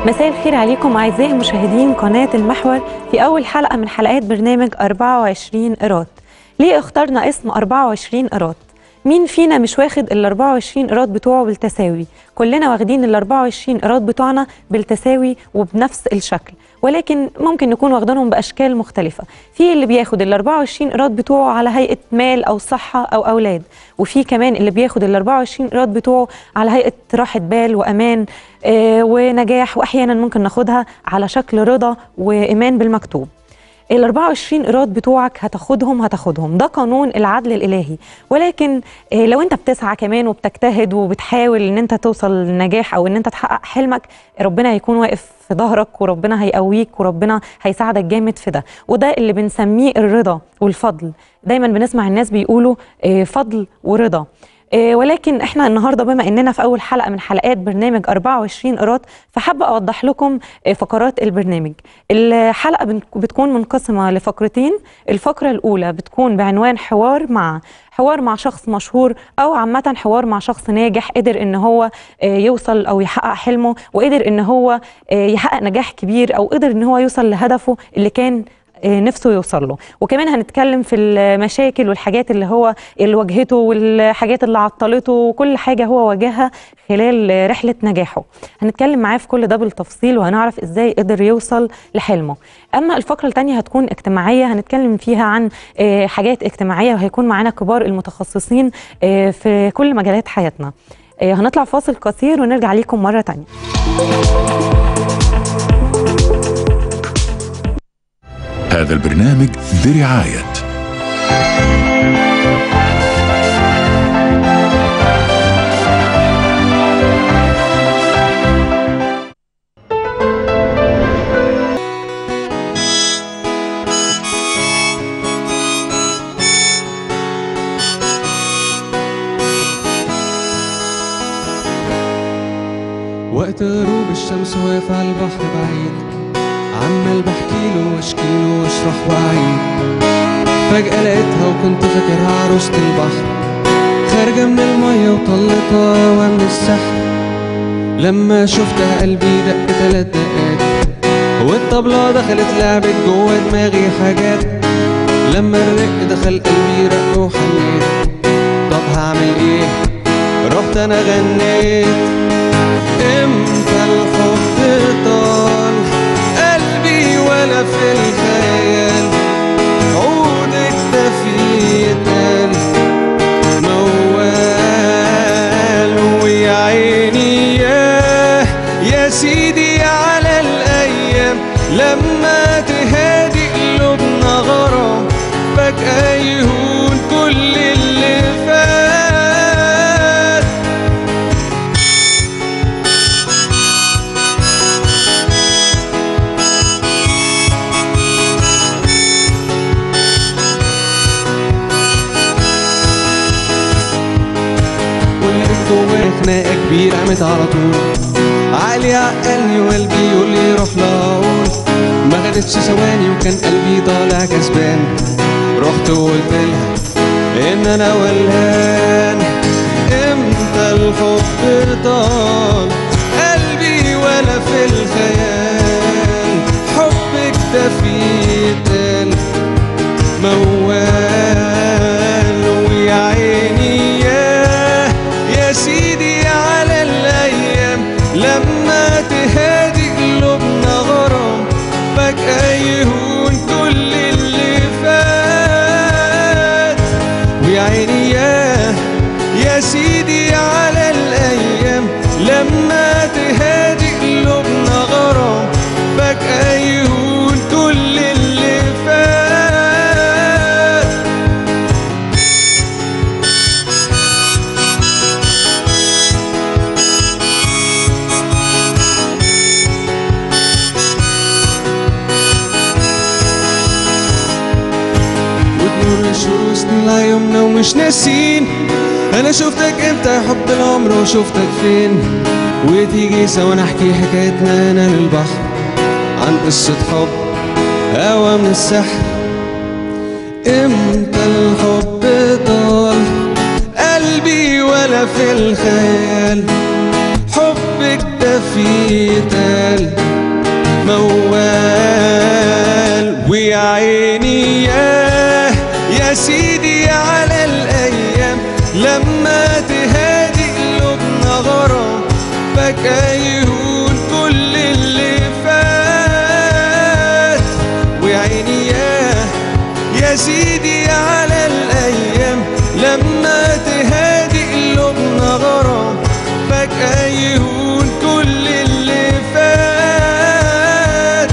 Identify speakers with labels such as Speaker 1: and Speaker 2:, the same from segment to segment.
Speaker 1: مساء الخير عليكم أعزائي مشاهدين قناة المحور في أول حلقة من حلقات برنامج 24 قيراط ليه اخترنا اسم 24 قيراط؟ مين فينا مش واخد ال 24 قيراط بتوعه بالتساوي؟ كلنا واخدين ال 24 قيراط بتوعنا بالتساوي وبنفس الشكل ولكن ممكن نكون واخدينهم باشكال مختلفه في اللي بياخد ال 24 قيراط بتوعه على هيئه مال او صحه او اولاد وفي كمان اللي بياخد ال 24 قيراط بتوعه على هيئه راحه بال وامان آه ونجاح واحيانا ممكن ناخدها على شكل رضا وايمان بالمكتوب ال 24 قيراط بتوعك هتاخدهم هتاخدهم ده قانون العدل الالهي ولكن آه، لو انت بتسعى كمان وبتجتهد وبتحاول ان انت توصل للنجاح او ان انت تحقق حلمك ربنا هيكون واقف في ظهرك وربنا هيقويك وربنا هيساعدك جامد في ده وده اللي بنسميه الرضا والفضل دايما بنسمع الناس بيقولوا آه، فضل ورضا آه، ولكن احنا النهارده بما اننا في اول حلقه من حلقات برنامج 24 قيراط فحابه اوضح لكم آه، فقرات البرنامج الحلقه بن- بتكون منقسمه لفقرتين الفقره الاولى بتكون بعنوان حوار مع حوار مع شخص مشهور او عامه حوار مع شخص ناجح قدر ان هو آه، يوصل او يحقق حلمه وقدر ان هو آه، يحقق نجاح كبير او قدر ان هو يوصل لهدفه اللي كان آه، نفسه يوصل له وكمان هنتكلم في المشاكل والحاجات اللي هو اللي واجهته والحاجات اللي عطلته وكل حاجة هو واجهها خلال آه، رحلة نجاحه هنتكلم معاه في كل ده بالتفصيل وهنعرف ازاي قدر يوصل لحلمه اما الفقرة التانية هتكون اجتماعية هنتكلم فيها عن آه، حاجات اجتماعية وهيكون معانا كبار المتخصصين آه، في كل مجالات حياتنا آه، هنطلع فاصل قصير ونرجع ليكم مرة تانية
Speaker 2: هذا البرنامج برعاية
Speaker 3: وقت غروب الشمس واقف على البحر بعيد عمال بحكيله واشكيله واشرح واعيد فجأة لقيتها وكنت فاكرها عروسة البحر خارجة من المية وطلتها ومن السحر لما شفتها قلبي دق تلات دقات والطبلة دخلت لعبت جوه دماغي حاجات لما الرق دخل قلبي رق وحنيت طب هعمل ايه رحت انا غنيت امتى الحب طال قلبي ولا في الخيال عودك ده في تال موال ويا عيني ياه يا سيدي على الايام لما تهادي قلوبنا غرام فجأة يهون كل اللي فات واللي جوايا خناقة كبيرة قامت على طول عقلي عقلني وقلبي يقول لي روح لاقول ما خدتش ثواني وكان قلبي طالع كسبان رحت وقلت لها ان انا ولهان امتى الحب طال قلبي ولا في الخيال حبك ده فيه تال موال ويا عيني ياه يا سيدي على الايام لما تهادي قلوبنا غرام فجأة يهون كل اللي فات ويا عيني ياه يا سيدي على الايام لما تهادي قلوبنا غرام فجأة يهون كل اللي فات وتمر الشهور وسنين لعيوننا ومش ناسين انا شفتك امتى يا حب العمر وشفتك فين وتيجي سوا نحكي حكايتنا انا للبحر عن قصة حب هوا من السحر امتى الحب طال قلبي ولا في الخيال حبك ده في تل موال ويا عيني يا يا سيدي على الايام لما تهادي قلوبنا غرام فجأة يهون كل اللي فات ويا عيني يا يا سيدي على الايام لما تهادي قلوبنا غرام فجأة يهون كل اللي فات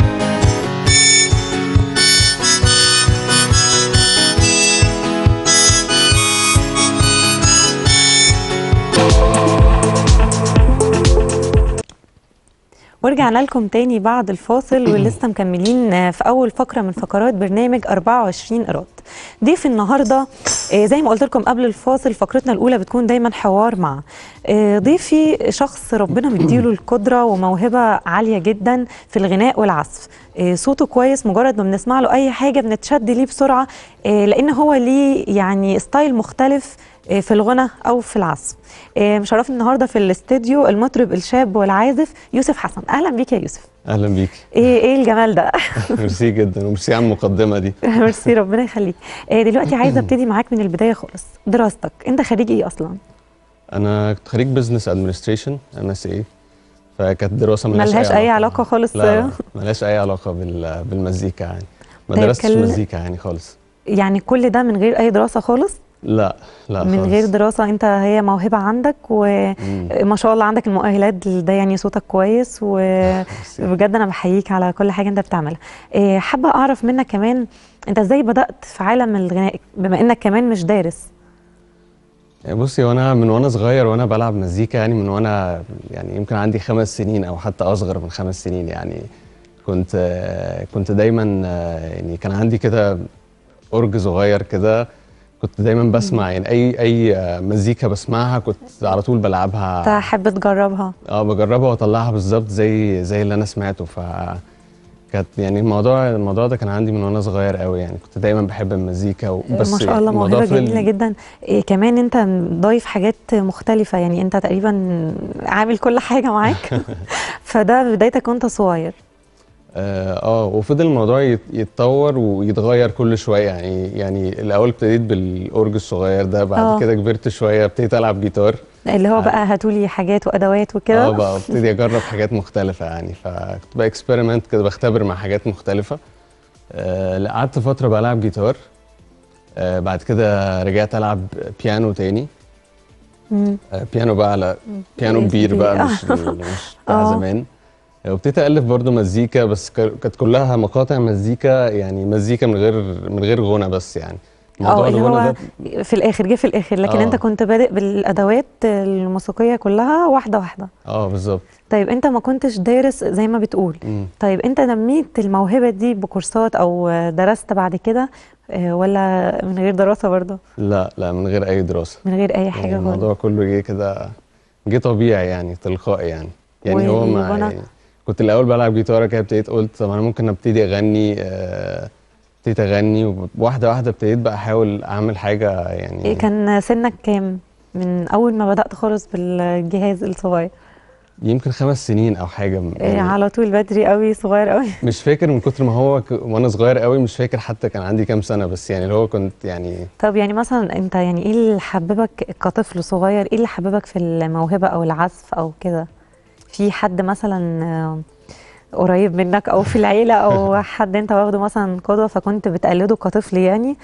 Speaker 1: ورجعنا لكم تاني بعد الفاصل ولسه مكملين في اول فقره من فقرات برنامج 24 قيراط ضيف النهارده آه، زي ما قلت لكم قبل الفاصل فقرتنا الاولى بتكون دايما حوار مع آه، ضيفي شخص ربنا مديله القدره وموهبه عاليه جدا في الغناء والعزف آه، صوته كويس مجرد ما بنسمع له اي حاجه بنتشد ليه بسرعه آه، لان هو ليه يعني ستايل مختلف آه، في الغنى او في العزف آه، مشرفني النهارده في الاستديو المطرب الشاب والعازف يوسف حسن اهلا بيك يا يوسف
Speaker 3: اهلا بيك
Speaker 1: ايه ايه الجمال ده
Speaker 3: ميرسي جدا وميرسي على المقدمه دي
Speaker 1: ميرسي ربنا يخليك آه، دلوقتي عايزه ابتدي معاك من البدايه خالص دراستك انت خريج ايه اصلا
Speaker 3: انا كنت خريج بزنس ادمنستريشن ام اس اي فكانت دراسه ملهاش
Speaker 1: ملهاش اي علاقه خالص
Speaker 3: لا لا، ملهاش اي علاقه بال- بالمزيكا يعني ما
Speaker 1: طيب
Speaker 3: درستش
Speaker 1: كل-
Speaker 3: مزيكا يعني خالص
Speaker 1: يعني كل ده من غير اي دراسه خالص
Speaker 3: لا لا
Speaker 1: من
Speaker 3: خالص.
Speaker 1: غير دراسه انت هي موهبه عندك وما
Speaker 3: مم.
Speaker 1: شاء الله عندك المؤهلات ده يعني صوتك كويس وبجد
Speaker 3: ميرسي.
Speaker 1: انا بحييك على كل حاجه انت بتعملها آه، حابه اعرف منك كمان انت ازاي بدات في عالم الغناء بما انك كمان مش دارس
Speaker 3: يعني بصي وانا من وانا صغير وانا بلعب مزيكا يعني من وانا يعني يمكن عندي خمس سنين او حتى اصغر من خمس سنين يعني كنت آه، كنت دايما آه، يعني كان عندي كده اورج صغير كده كنت دايما بسمع يعني اي اي آه، مزيكا بسمعها كنت على طول بلعبها
Speaker 1: تحب تجربها
Speaker 3: اه بجربها واطلعها بالظبط زي زي اللي انا سمعته ف كانت يعني الموضوع الموضوع ده كان عندي من وانا صغير قوي يعني كنت دايما بحب المزيكا وبس
Speaker 1: ما شاء الله
Speaker 3: الموضوع
Speaker 1: موهبه
Speaker 3: في ال-
Speaker 1: جميله جدا إيه كمان انت ضايف حاجات مختلفه يعني انت تقريبا عامل كل حاجه معاك فده بدايتك وانت صغير
Speaker 3: اه آه، وفضل الموضوع يت- يتطور ويتغير كل شويه يعني يعني الاول ابتديت بالاورج الصغير ده بعد
Speaker 1: آه.
Speaker 3: كده كبرت شويه ابتديت العب جيتار
Speaker 1: اللي هو بقى هاتولي حاجات وادوات
Speaker 3: اه
Speaker 1: وكده
Speaker 3: بقى ابتدي اجرب حاجات مختلفه يعني فكنت بقى اكسبيرمنت كده بختبر مع حاجات مختلفه آه لا، قعدت فتره بلعب جيتار آه بعد كده رجعت العب بيانو تاني
Speaker 1: مم.
Speaker 3: آه بيانو بقى على بيانو
Speaker 1: كويس
Speaker 3: كبير بقى
Speaker 1: كبير.
Speaker 3: مش مش بتاع
Speaker 1: آه.
Speaker 3: زمان آه، وابتديت الف برضو مزيكا بس ك- كانت كلها مقاطع مزيكا يعني مزيكا من غير من غير غنى بس يعني موضوع
Speaker 1: اه اللي
Speaker 3: الغنى
Speaker 1: هو
Speaker 3: ده
Speaker 1: في الاخر جه في الاخر لكن
Speaker 3: آه.
Speaker 1: انت كنت بادئ بالادوات الموسيقيه كلها واحده واحده
Speaker 3: اه بالظبط
Speaker 1: طيب انت ما كنتش دارس زي ما بتقول
Speaker 3: مم.
Speaker 1: طيب انت نميت الموهبه دي بكورسات او درست بعد كده آه، ولا من غير دراسه برضه
Speaker 3: لا لا من غير اي دراسه
Speaker 1: من غير اي
Speaker 3: يعني
Speaker 1: حاجه خالص
Speaker 3: الموضوع كله جه كده جه طبيعي يعني تلقائي يعني يعني هو ما
Speaker 1: والغنى؟
Speaker 3: يعني كنت الاول بلعب جيتار كده ابتديت قلت طب انا ممكن ابتدي اغني آه، ابتديت اغني وواحده واحده ابتديت بقى احاول اعمل حاجه يعني
Speaker 1: إيه كان سنك كام من اول ما بدات خالص بالجهاز الصغير
Speaker 3: يمكن خمس سنين او حاجه
Speaker 1: إيه
Speaker 3: يعني
Speaker 1: على طول بدري قوي صغير قوي
Speaker 3: مش فاكر من كتر ما هو ك... وانا صغير قوي مش فاكر حتى كان عندي كام سنه بس يعني اللي هو كنت يعني
Speaker 1: طب يعني مثلا انت يعني ايه اللي حببك كطفل صغير ايه اللي حببك في الموهبة او العزف او كده في حد مثلا آه، قريب منك او في العيلة او حد انت واخده مثلا قدوة فكنت بتقلده كطفل يعني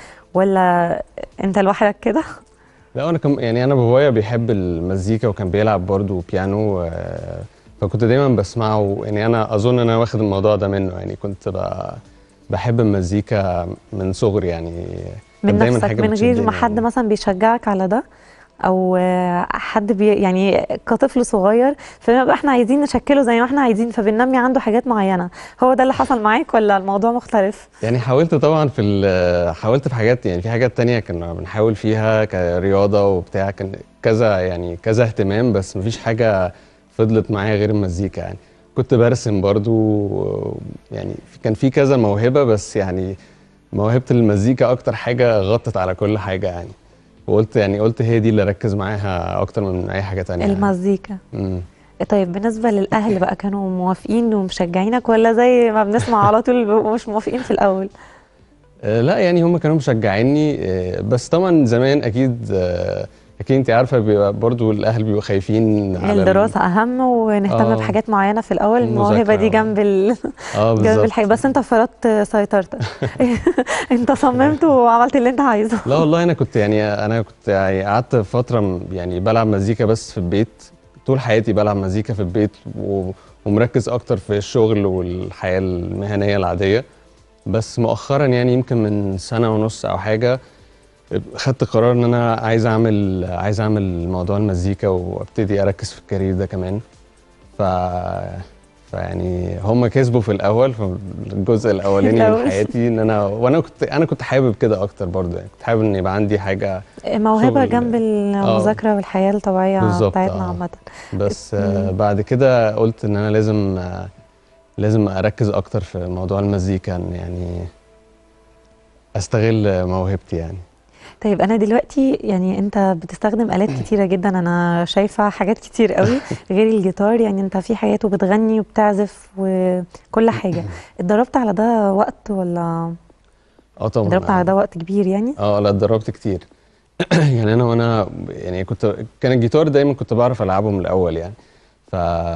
Speaker 1: ولا انت لوحدك كده
Speaker 3: لا انا كم يعني انا بابايا بيحب المزيكا وكان بيلعب برضه بيانو آه، فكنت دايما بسمعه يعني انا اظن ان انا واخد الموضوع ده منه يعني كنت ب... بحب المزيكا من صغري يعني
Speaker 1: من
Speaker 3: كانت دايما
Speaker 1: نفسك
Speaker 3: حاجة
Speaker 1: من غير
Speaker 3: بتشدني
Speaker 1: ما حد
Speaker 3: يعني.
Speaker 1: مثلا بيشجعك على ده او آه، حد بي يعني كطفل صغير فبنبقى احنا عايزين نشكله زي ما احنا عايزين فبننمي عنده حاجات معينة هو ده اللي حصل معاك ولا الموضوع مختلف
Speaker 3: يعني حاولت طبعا في ال- حاولت في حاجات يعني في حاجات تانية كنا بنحاول فيها كرياضة وبتاع كان كذا يعني كذا اهتمام بس مفيش حاجة فضلت معايا غير المزيكا يعني كنت برسم برضو يعني كان في كذا موهبة بس يعني موهبة المزيكا أكتر حاجة غطت على كل حاجة يعني وقلت يعني قلت هي دي اللي ركز معاها أكتر من أي حاجة تانية يعني.
Speaker 1: المزيكا
Speaker 3: مم.
Speaker 1: طيب بالنسبة للأهل بقى كانوا موافقين ومشجعينك ولا زي ما بنسمع على طول بيبقوا مش موافقين في الأول؟
Speaker 3: آه، لا يعني هم كانوا مشجعيني آه، بس طبعا زمان اكيد آه، اكيد انت عارفه بيبقى برضو الاهل بيبقوا خايفين على ال-
Speaker 1: الدراسة أهم ونهتم
Speaker 3: آه.
Speaker 1: بحاجات معينة في الأول الموهبة
Speaker 3: المذاكرة،
Speaker 1: دي
Speaker 3: آه.
Speaker 1: جنب ال...
Speaker 3: اه
Speaker 1: جنب
Speaker 3: بالظبط
Speaker 1: الحاجة بس أنت فرضت سيطرتك أنت صممت وعملت اللي أنت عايزه
Speaker 3: لا والله انا كنت يعني انا كنت يعني قعدت فتره م- يعني بلعب مزيكا بس في البيت طول حياتي بلعب مزيكا في البيت و- ومركز اكتر في الشغل والحياه المهنيه العاديه بس مؤخرا يعني يمكن من سنه ونص او حاجه خدت قرار ان انا عايز اعمل عايز اعمل موضوع المزيكا وابتدي اركز في الكارير ده كمان ف فيعني هم كسبوا في الاول في الجزء الاولاني من
Speaker 1: الأول.
Speaker 3: حياتي ان انا وانا كنت انا كنت حابب كده اكتر برضه يعني كنت حابب ان يبقى عندي حاجه
Speaker 1: موهبة
Speaker 3: شغل.
Speaker 1: جنب المذاكرة والحياة الطبيعية
Speaker 3: بالظبط،
Speaker 1: بتاعتنا
Speaker 3: آه.
Speaker 1: عامة
Speaker 3: بس آه بعد كده قلت ان انا لازم آه لازم اركز اكتر في موضوع المزيكا إن يعني استغل موهبتي يعني
Speaker 1: طيب انا دلوقتي يعني انت بتستخدم الات كتيره جدا انا شايفه حاجات كتير قوي غير الجيتار يعني انت في حاجات وبتغني وبتعزف وكل حاجه اتدربت على ده وقت ولا
Speaker 3: اه طبعا
Speaker 1: اتدربت على ده وقت كبير يعني
Speaker 3: اه لا اتدربت كتير يعني انا وانا يعني كنت كان الجيتار دايما كنت بعرف العبه من الاول يعني ف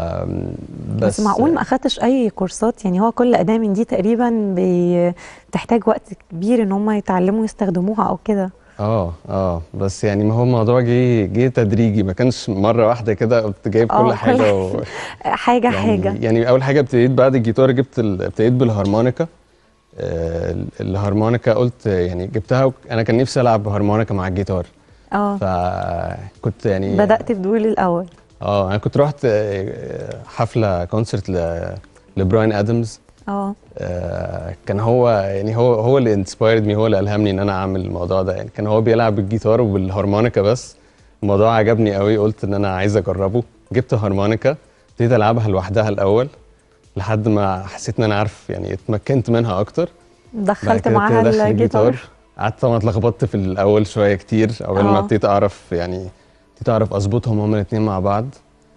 Speaker 1: بس, معقول ما اخدتش اي كورسات يعني هو كل اداه من دي تقريبا بي- بتحتاج وقت كبير ان هم يتعلموا يستخدموها او كده
Speaker 3: اه اه بس يعني ما هو الموضوع جه جه تدريجي ما كانش مره واحده كده قلت جايب
Speaker 1: آه،
Speaker 3: كل
Speaker 1: كل
Speaker 3: حاجه و...
Speaker 1: حاجه
Speaker 3: يعني
Speaker 1: حاجه
Speaker 3: يعني اول حاجه ابتديت بعد الجيتار جبت ال... ابتديت بالهارمونيكا آه الهارمونيكا قلت يعني جبتها وك- انا كان نفسي العب هارمونيكا مع الجيتار
Speaker 1: اه
Speaker 3: فكنت يعني
Speaker 1: بدات بدول الاول
Speaker 3: اه انا كنت رحت آه، حفله كونسرت ل... لبراين ادمز
Speaker 1: اه
Speaker 3: آه، كان هو يعني هو هو اللي انسبايرد مي هو اللي الهمني ان انا اعمل الموضوع ده يعني كان هو بيلعب بالجيتار وبالهارمونيكا بس الموضوع عجبني قوي قلت ان انا عايز اجربه جبت هارمونيكا ابتديت العبها لوحدها الاول لحد ما حسيت ان انا عارف يعني اتمكنت منها اكتر بعد
Speaker 1: دخلت
Speaker 3: كده
Speaker 1: معاها
Speaker 3: ابتديت أدخل
Speaker 1: الجيتار
Speaker 3: قعدت طبعا اتلخبطت في الاول شويه كتير اول ما
Speaker 1: آه.
Speaker 3: ابتديت اعرف يعني ابتديت اعرف اظبطهم هما الاثنين مع بعض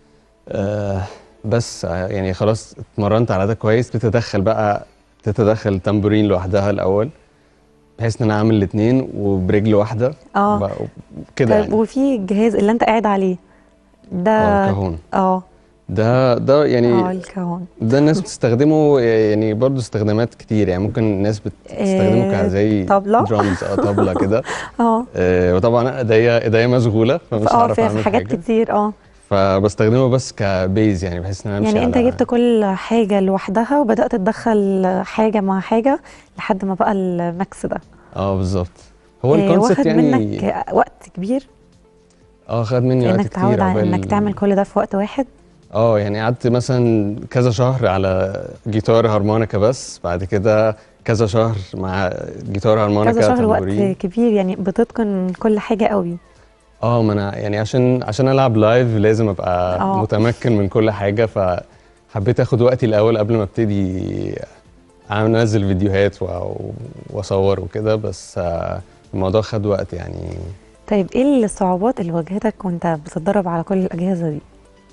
Speaker 3: آه بس آه، يعني خلاص اتمرنت على ده كويس ابتديت ادخل بقى ابتديت ادخل التمبورين لوحدها الاول بحيث ان انا اعمل الاثنين وبرجل واحده
Speaker 1: اه
Speaker 3: وب- كده
Speaker 1: طيب
Speaker 3: يعني
Speaker 1: وفي الجهاز اللي انت قاعد عليه ده
Speaker 3: اه الكهون
Speaker 1: اه
Speaker 3: ده ده
Speaker 1: اه
Speaker 3: يعني
Speaker 1: الكهون
Speaker 3: ده الناس بتستخدمه يعني برضه استخدامات كتير يعني ممكن الناس بتستخدمه
Speaker 1: آه،
Speaker 3: كزي
Speaker 1: طبلة.
Speaker 3: درامز اه طبلة كده
Speaker 1: اه
Speaker 3: آه، وطبعا ايديا ايديا مشغوله فمش
Speaker 1: اه
Speaker 3: هعرف
Speaker 1: في
Speaker 3: اعمل
Speaker 1: حاجات
Speaker 3: حاجه
Speaker 1: كتير اه
Speaker 3: فبستخدمه بس كبيز يعني بحيث ان انا امشي
Speaker 1: يعني انت
Speaker 3: على
Speaker 1: جبت كل حاجه لوحدها وبدات تدخل حاجه مع حاجه لحد ما بقى الميكس ده
Speaker 3: اه بالظبط هو
Speaker 1: آه،
Speaker 3: الكونسيبت
Speaker 1: واخد
Speaker 3: يعني
Speaker 1: منك وقت كبير
Speaker 3: اه خد مني وقت
Speaker 1: انك
Speaker 3: كتير
Speaker 1: تعود على
Speaker 3: عقبال-
Speaker 1: انك تعمل كل ده في وقت واحد
Speaker 3: اه يعني قعدت مثلا كذا شهر على جيتار هارمونيكا بس بعد كده كذا شهر مع جيتار هارمونيكا
Speaker 1: كذا شهر وقت
Speaker 3: تمبورين.
Speaker 1: كبير يعني بتتقن كل حاجه قوي
Speaker 3: اه ما انا يعني عشان عشان العب لايف لازم ابقى
Speaker 1: آه.
Speaker 3: متمكن من كل حاجه فحبيت اخد وقتي الاول قبل ما ابتدي اعمل انزل فيديوهات و- واصور وكده بس آه، الموضوع خد وقت يعني
Speaker 1: طيب ايه الصعوبات اللي واجهتك وانت بتتدرب على كل الاجهزه دي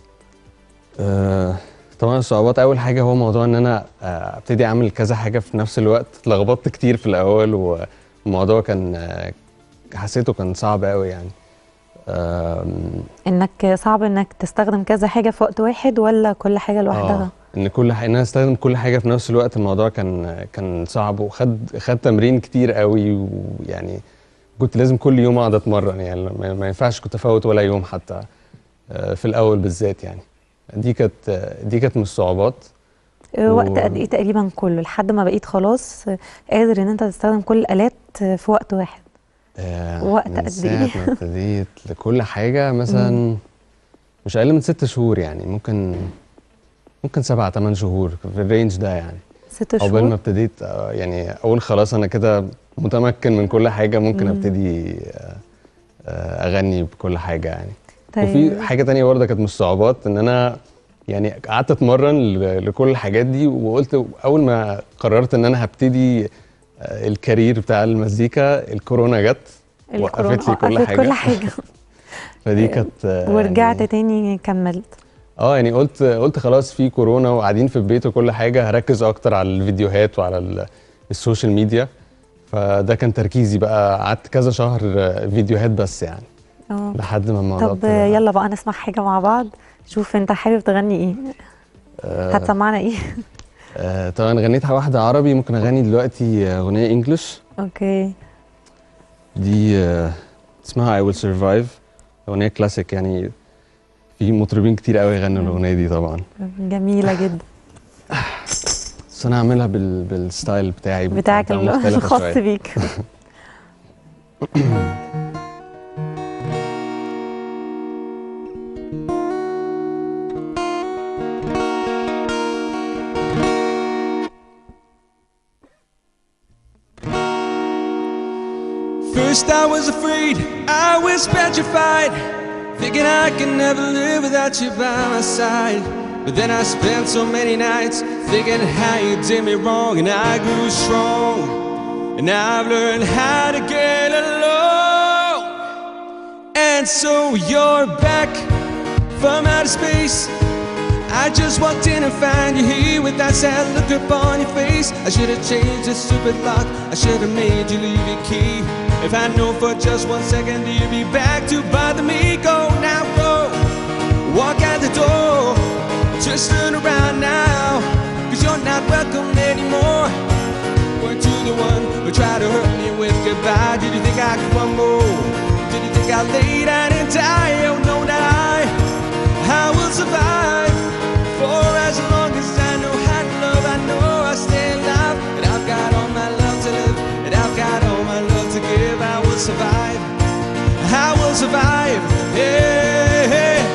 Speaker 3: آه، طبعا الصعوبات اول حاجه هو موضوع ان انا آه، ابتدي اعمل كذا حاجه في نفس الوقت اتلخبطت كتير في الاول والموضوع كان آه، حسيته كان صعب قوي يعني آم،
Speaker 1: انك صعب انك تستخدم كذا حاجه في وقت واحد ولا كل حاجه لوحدها
Speaker 3: اه ان كل حاجه ان انا استخدم كل حاجه في نفس الوقت الموضوع كان كان صعب وخد خد تمرين كتير قوي ويعني كنت لازم كل يوم اقعد اتمرن يعني ما ما ينفعش كنت افوت ولا يوم حتى آه، في الاول بالذات يعني دي كانت آه، دي كانت من الصعوبات
Speaker 1: آه، وقت
Speaker 3: و-
Speaker 1: قد ايه تقريبا كله لحد ما بقيت خلاص آه، قادر ان انت تستخدم كل الالات آه، في وقت واحد
Speaker 3: آه،
Speaker 1: وقت
Speaker 3: من
Speaker 1: قد
Speaker 3: ساعة
Speaker 1: إيه؟
Speaker 3: ما ابتديت لكل حاجة مثلا مش أقل من ست شهور يعني ممكن ممكن سبعة تمن شهور في الرينج ده يعني
Speaker 1: ست
Speaker 3: عقبال ما
Speaker 1: شهور
Speaker 3: ابتديت آه، يعني أقول خلاص أنا كده متمكن من كل حاجة ممكن ابتدي آه، آه، أغني بكل حاجة يعني وفي حاجة تانية برضه كانت من الصعوبات إن أنا يعني قعدت أتمرن ل- لكل الحاجات دي وقلت أول ما قررت إن أنا هبتدي آه، الكارير بتاع المزيكا الكورونا جت
Speaker 1: الكورونا
Speaker 3: وقفت لي كل
Speaker 1: وقفت
Speaker 3: حاجة
Speaker 1: كل حاجه
Speaker 3: فدي كانت آه،
Speaker 1: ورجعت
Speaker 3: يعني
Speaker 1: تاني كملت
Speaker 3: اه يعني قلت قلت خلاص في كورونا وقاعدين في البيت وكل حاجه هركز اكتر على الفيديوهات وعلى ال- السوشيال ميديا فده كان تركيزي بقى قعدت كذا شهر آه، فيديوهات بس يعني
Speaker 1: اه
Speaker 3: لحد ما الموضوع
Speaker 1: طب
Speaker 3: ابتدى-
Speaker 1: يلا بقى نسمع حاجه مع بعض شوف انت حابب تغني ايه
Speaker 3: آه،
Speaker 1: هتسمعنا ايه
Speaker 3: آه، طبعا غنيت واحده عربي ممكن اغني دلوقتي آه، اغنيه انجلش
Speaker 1: اوكي
Speaker 3: دي آه، اسمها I will survive اغنيه كلاسيك يعني في مطربين كتير قوي يغنوا الاغنيه دي طبعا
Speaker 1: جميله جدا
Speaker 3: بس انا هعملها بال... بالستايل بتاعي
Speaker 1: بتاعك
Speaker 3: بتاع
Speaker 1: ال-
Speaker 3: مختلفة
Speaker 1: الخاص
Speaker 3: شوية.
Speaker 1: بيك
Speaker 3: First I was afraid, I was petrified, thinking I could never live without you by my side. But then I spent so many nights thinking how you did me wrong, and I grew strong. And I've learned how to get along. And so you're back from outer space. I just walked in and found you here with that sad look upon your face. I should have changed the stupid lock. I should have made you leave your key. If I know for just one second you'd be back to bother me, go now, go. Walk out the door. Just turn around now. Cause you're not welcome anymore. Weren't you the one who tried to hurt me with goodbye? Did you think I could crumble? Did you think I'd lay down and die? Oh, no, that I, I will survive. For as long as I know how to love, I know I stay alive. And I've got all my love to live, and I've got all my love to give. I will survive. I will survive. Yeah.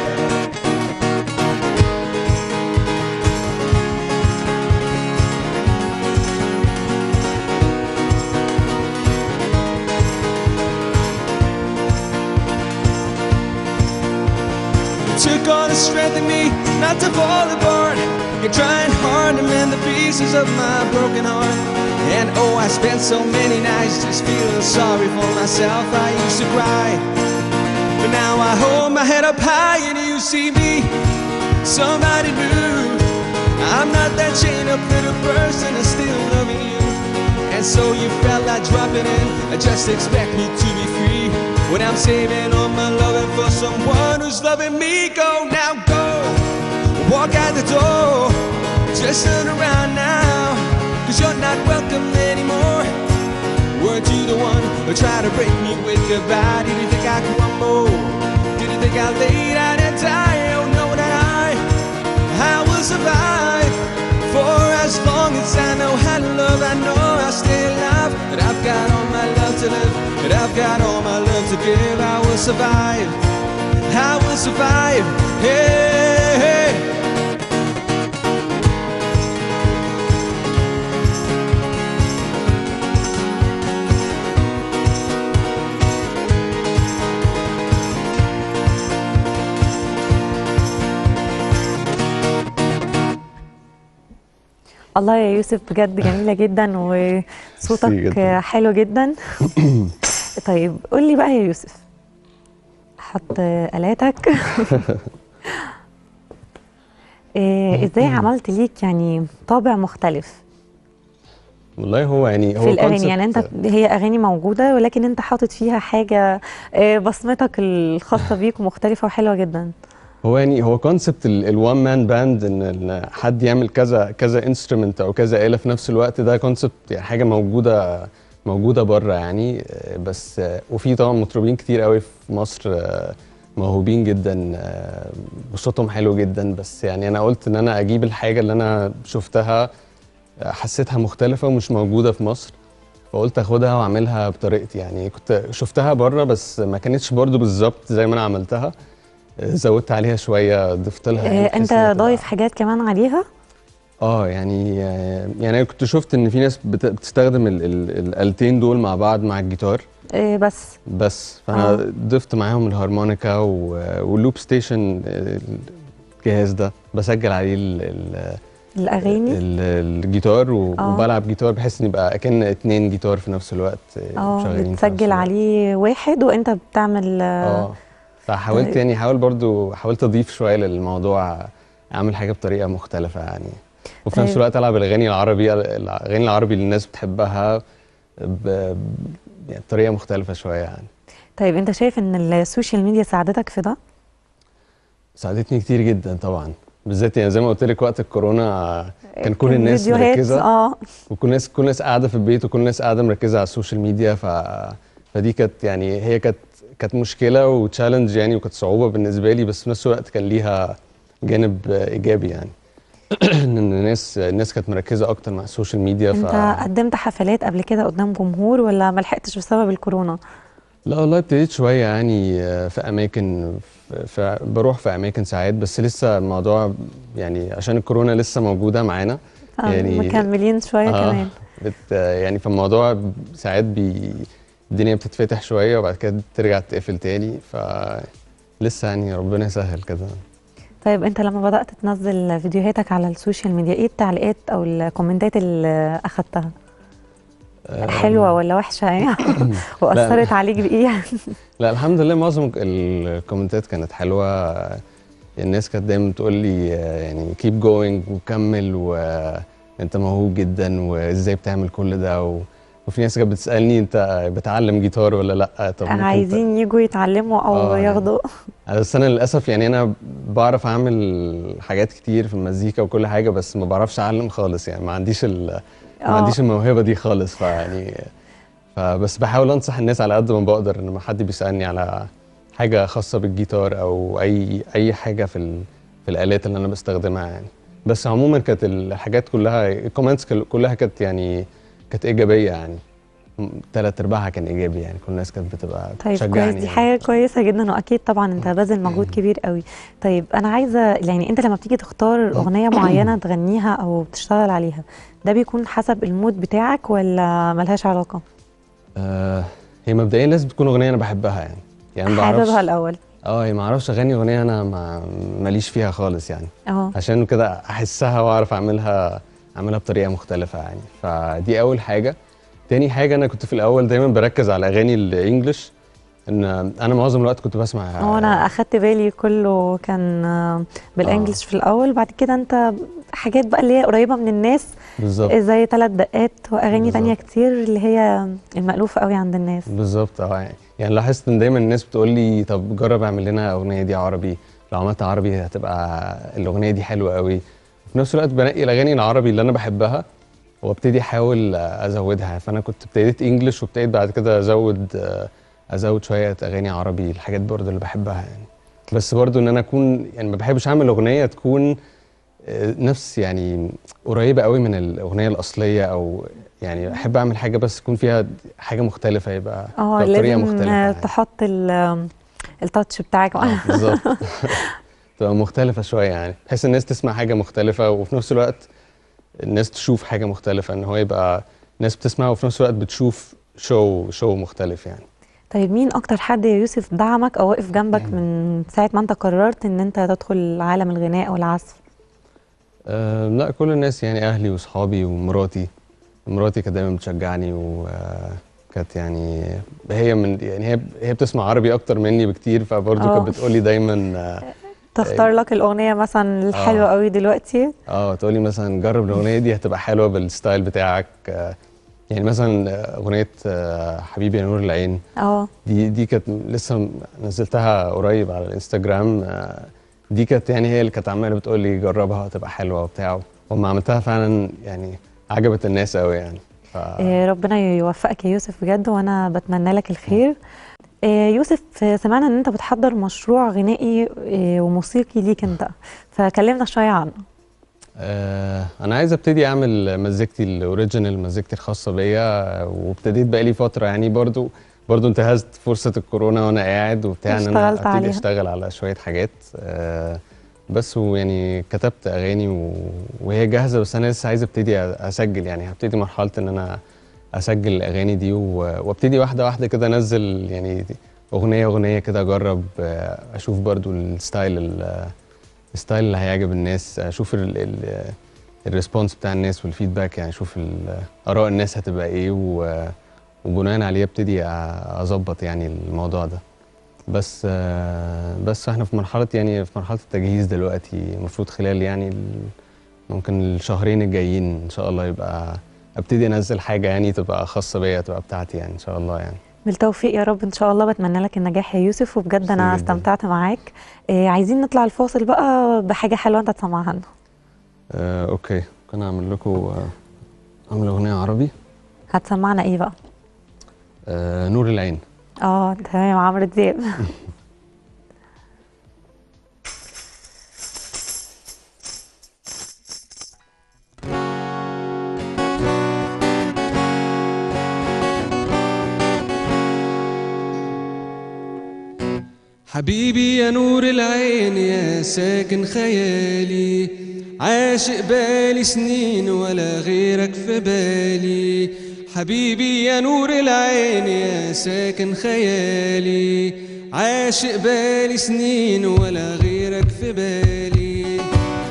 Speaker 3: It took all the strength in me not to fall apart. You're trying hard to mend the pieces of my broken heart. And oh, I spent so many nights just feeling sorry for myself. I used to cry. But now I hold my head up high and you see me, somebody new. I'm not that chained up little person, I'm still loving you. And so you felt like dropping in and just expect me to be free. When I'm saving all my loving for someone who's loving me, go now, go. Walk out the door, just turn around now. Cause you're not welcome anymore. Weren't you the one who tried to break me with goodbye? Did you think I could crumble? Did you think I'd lay down and die? Oh, no, that I, I will survive. For as long as I know how to love, I know I'll stay alive. That I've got all my love to live, that I've got all my love to give. I will survive. I will survive. Hey, hey.
Speaker 1: الله يا يوسف بجد جميله جدا
Speaker 3: ميرسي
Speaker 1: وصوتك
Speaker 3: جداً.
Speaker 1: حلو جدا طيب قول لي بقى يا يوسف حط آلاتك إيه، ازاي عملت ليك يعني طابع مختلف
Speaker 3: والله هو يعني هو
Speaker 1: في الاغاني
Speaker 3: concept-
Speaker 1: يعني انت هي اغاني موجوده ولكن انت حاطط فيها حاجه إيه، بصمتك الخاصه بيك ومختلفه وحلوه جدا
Speaker 3: هو يعني هو كونسبت الوان مان باند ان إن حد يعمل كذا كذا انسترومنت او كذا آلة في نفس الوقت ده كونسبت يعني حاجه موجوده موجوده بره يعني آه، بس آه، وفي طبعا مطربين كتير قوي في مصر آه، موهوبين جدا آه، وصوتهم حلو جدا بس يعني انا قلت ان انا اجيب الحاجه اللي انا شفتها آه، حسيتها مختلفه ومش موجوده في مصر فقلت اخدها واعملها بطريقتي يعني كنت شفتها بره بس ما كانتش برضو بالظبط زي ما انا عملتها زودت عليها شويه ضفت لها
Speaker 1: إيه،
Speaker 3: يعني بحيث
Speaker 1: انت
Speaker 3: إنها تبقى-
Speaker 1: ضايف حاجات كمان عليها
Speaker 3: اه يعني آه، يعني انا كنت شفت ان في ناس بت- بتستخدم ال- ال- الالتين دول مع بعض مع الجيتار
Speaker 1: إيه، بس
Speaker 3: بس فانا
Speaker 1: آه.
Speaker 3: ضفت معاهم الهارمونيكا و- واللوب ستيشن آه، الجهاز ده بسجل عليه ال ال
Speaker 1: الاغاني
Speaker 3: ال- الجيتار و-
Speaker 1: آه.
Speaker 3: وبلعب جيتار بحيث ان يبقى اكن اتنين جيتار في نفس الوقت آه،
Speaker 1: اه
Speaker 3: شغالين في نفس
Speaker 1: بتسجل
Speaker 3: الوقت.
Speaker 1: عليه واحد وانت بتعمل آه،
Speaker 3: اه فحاولت
Speaker 1: طيب.
Speaker 3: يعني حاول برضو حاولت اضيف شويه للموضوع اعمل حاجه بطريقه مختلفه يعني وفي نفس
Speaker 1: طيب.
Speaker 3: الوقت العب الاغاني العربي الاغاني العربي اللي الناس بتحبها ب... يعني بطريقه مختلفه شويه يعني
Speaker 1: طيب انت شايف ان السوشيال ميديا ساعدتك في ده
Speaker 3: ساعدتني كتير جدا طبعا بالذات يعني زي ما قلت لك وقت الكورونا كان كل الناس
Speaker 1: فيديوهات،
Speaker 3: مركزه
Speaker 1: اه
Speaker 3: وكل الناس كل الناس قاعده في البيت وكل الناس قاعده مركزه على السوشيال ميديا ف... فدي كانت يعني هي كانت كانت مشكله وتشالنج يعني وكانت صعوبه بالنسبه لي بس في نفس الوقت كان ليها جانب ايجابي يعني ان الناس الناس كانت مركزه اكتر مع السوشيال ميديا
Speaker 1: انت قدمت حفلات قبل كده قدام جمهور ولا ما لحقتش بسبب الكورونا
Speaker 3: لا والله ابتديت شويه يعني في اماكن في في بروح في اماكن ساعات بس لسه الموضوع يعني عشان الكورونا لسه موجوده معانا
Speaker 1: آه،
Speaker 3: يعني-
Speaker 1: مكملين شويه
Speaker 3: آه،
Speaker 1: كمان
Speaker 3: بت يعني فالموضوع ساعات بي الدنيا بتتفتح شويه وبعد كده ترجع تقفل تاني ف لسه يعني ربنا يسهل كده
Speaker 1: طيب انت لما بدأت تنزل فيديوهاتك على السوشيال ميديا ايه التعليقات او الكومنتات اللي اخدتها حلوة ولا وحشة يعني وأثرت عليك بإيه
Speaker 3: لا الحمد لله معظم الكومنتات كانت حلوه الناس كانت دايما تقول لي آه، يعني كيب جوينج وكمل وانت موهوب جدا وازاي بتعمل كل ده و... وفي ناس كانت بتسالني انت بتعلم جيتار ولا لا طب ممكن ت-
Speaker 1: عايزين يجوا يتعلموا أو
Speaker 3: آه، يعني.
Speaker 1: ياخدوا
Speaker 3: بس انا للاسف يعني انا بعرف اعمل حاجات كتير في المزيكا وكل حاجه بس ما بعرفش اعلم خالص يعني ما عنديش ال... ما
Speaker 1: آه.
Speaker 3: عنديش الموهبه دي خالص فيعني فبس بحاول انصح الناس على قد ما بقدر ان لما حد بيسالني على حاجه خاصه بالجيتار او اي اي حاجه في ال... في الالات اللي انا بستخدمها يعني بس عموما كانت الحاجات كلها الكومنتس كلها كانت يعني كانت ايجابيه يعني ثلاث ارباعها كان ايجابي يعني كل الناس كانت بتبقى
Speaker 1: طيب
Speaker 3: بتشجعني
Speaker 1: كويس دي
Speaker 3: يعني.
Speaker 1: حاجة كويسة جدا وأكيد طبعا أنت باذل مجهود كبير قوي طيب أنا عايزة يعني أنت لما بتيجي تختار أغنية معينة تغنيها أو تشتغل عليها ده بيكون حسب المود بتاعك ولا ملهاش علاقة؟
Speaker 3: آه هي مبدئيا لازم تكون اغنيه انا بحبها يعني يعني ما بعرفش
Speaker 1: حاببها الأول
Speaker 3: اه هي ما اعرفش اغني اغنيه انا ما ماليش فيها خالص يعني
Speaker 1: اه
Speaker 3: عشان كده احسها واعرف اعملها اعملها بطريقه مختلفه يعني فدي اول حاجه تاني حاجه انا كنت في الاول دايما بركز على اغاني الانجليش ان انا معظم الوقت كنت بسمع
Speaker 1: هو أنا أخدت بالي كله كان آه، بالإنجلش في الأول بعد كده أنت حاجات بقى اللي هي قريبة من الناس
Speaker 3: بالظبط
Speaker 1: زي ثلاث دقات وأغاني تانية
Speaker 3: بالظبط.
Speaker 1: كتير اللي هي المألوفة قوي عند الناس
Speaker 3: بالظبط اه يعني يعني لاحظت ان دايما الناس بتقول لي طب جرب اعمل لنا اغنيه دي عربي لو عملت عربي هتبقى الاغنيه دي حلوه قوي في نفس الوقت بنقي الاغاني العربي اللي انا بحبها وابتدي احاول ازودها فانا كنت ابتديت انجلش وابتديت بعد كده ازود ازود شويه اغاني عربي الحاجات برضو اللي بحبها يعني بس برضو ان انا اكون يعني ما بحبش اعمل اغنيه تكون آه، نفس يعني قريبه قوي من الاغنيه الاصليه او يعني احب اعمل حاجه بس يكون فيها حاجه مختلفه يبقى
Speaker 1: اه
Speaker 3: تبقى بطريقه
Speaker 1: لازم
Speaker 3: مختلفه
Speaker 1: آه،
Speaker 3: يعني.
Speaker 1: تحط ال- التاتش بتاعك
Speaker 3: آه، بالظبط تبقى مختلفه شويه يعني بحيث الناس تسمع حاجه مختلفه وفي نفس الوقت الناس تشوف حاجه مختلفه ان هو يبقى الناس بتسمع وفي نفس الوقت بتشوف شو شو مختلف يعني
Speaker 1: طيب مين اكتر حد يا يوسف دعمك او وقف جنبك من ساعه ما انت قررت ان انت تدخل عالم الغناء والعزف
Speaker 3: أه لا كل الناس يعني اهلي واصحابي ومراتي مراتي كانت دايما بتشجعني وكانت يعني هي من يعني هي هي بتسمع عربي اكتر مني بكتير فبرضه
Speaker 1: آه.
Speaker 3: كانت بتقولي دايما آه،
Speaker 1: تختار لك الاغنيه مثلا الحلوه قوي دلوقتي
Speaker 3: اه تقولي مثلا جرب الاغنيه دي هتبقى حلوه بالستايل بتاعك آه، يعني مثلا آه، اغنيه آه، حبيبي يا نور العين
Speaker 1: اه
Speaker 3: دي دي كانت لسه نزلتها قريب على الانستجرام آه، دي كانت يعني هي اللي كانت عماله بتقول لي جربها هتبقى حلوه وبتاع وما عملتها فعلا يعني عجبت الناس قوي يعني ف...
Speaker 1: آه، ربنا يوفقك يا يوسف بجد وانا بتمنى لك الخير آه، يوسف آه، سمعنا ان انت بتحضر مشروع غنائي آه، وموسيقي ليك انت فكلمنا شويه عنه
Speaker 3: آه انا عايز ابتدي اعمل مزيكتي الاوريجينال مزيكتي الخاصه بيا وابتديت بقالي فتره يعني برضو برضو انتهزت فرصه الكورونا وانا قاعد وبتاع ان انا
Speaker 1: اشتغلت
Speaker 3: ابتدي
Speaker 1: عليها.
Speaker 3: اشتغل على شويه حاجات آه بس ويعني كتبت اغاني و... وهي جاهزه بس انا لسه عايز ابتدي اسجل يعني هبتدي مرحله ان انا اسجل الاغاني دي و... وابتدي واحده واحده كده انزل يعني اغنيه اغنيه كده اجرب آه، اشوف برضو الستايل ال- الستايل اللي هيعجب الناس اشوف ال... ال... الريسبونس بتاع الناس والفيدباك يعني اشوف ال- اراء الناس هتبقى ايه و... وبناء عليه ابتدي أ- اظبط يعني الموضوع ده بس آه، بس احنا في مرحله يعني في مرحله التجهيز دلوقتي المفروض خلال يعني ال- ممكن الشهرين الجايين ان شاء الله يبقى ابتدي انزل حاجه يعني تبقى خاصه بيا تبقى بتاعتي يعني ان شاء الله يعني
Speaker 1: بالتوفيق يا رب ان شاء الله بتمنى لك النجاح يا يوسف وبجد انا
Speaker 3: ميرسي جداً.
Speaker 1: استمتعت معاك آه عايزين نطلع الفاصل بقى بحاجه حلوه انت تسمعها لنا
Speaker 3: آه، اوكي ممكن اعمل لكم آه، اعمل اغنيه عربي
Speaker 1: هتسمعنا ايه بقى
Speaker 3: آه، نور العين
Speaker 1: اه تمام عمرو دياب
Speaker 3: حبيبي يا نور العين يا ساكن خيالي عاشق بالي سنين ولا غيرك في بالي حبيبي يا نور العين يا ساكن خيالي عاشق بالي سنين ولا غيرك في بالي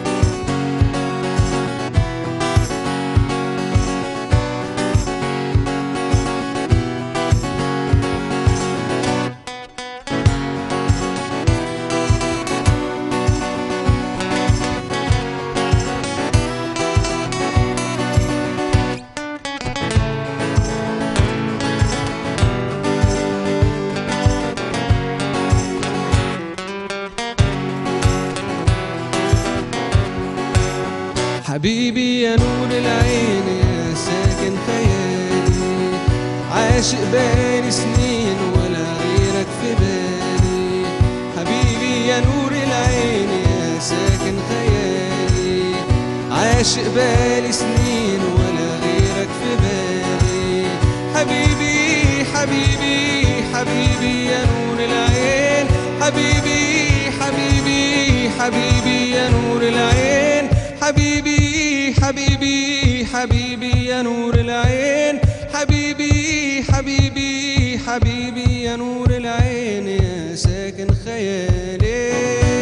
Speaker 3: حبيبي يا نور العين يا ساكن خيالي عاشق بالي سنين ولا غيرك في بالي حبيبي يا نور العين يا ساكن خيالي عاشق بالي سنين ولا غيرك في بالي حبيبي حبيبي حبيبي يا نور العين حبيبي حبيبي حبيبي يا نور العين حبيبي حبيبي حبيبي يا نور العين حبيبي حبيبي حبيبي يا نور العين يا ساكن خيالي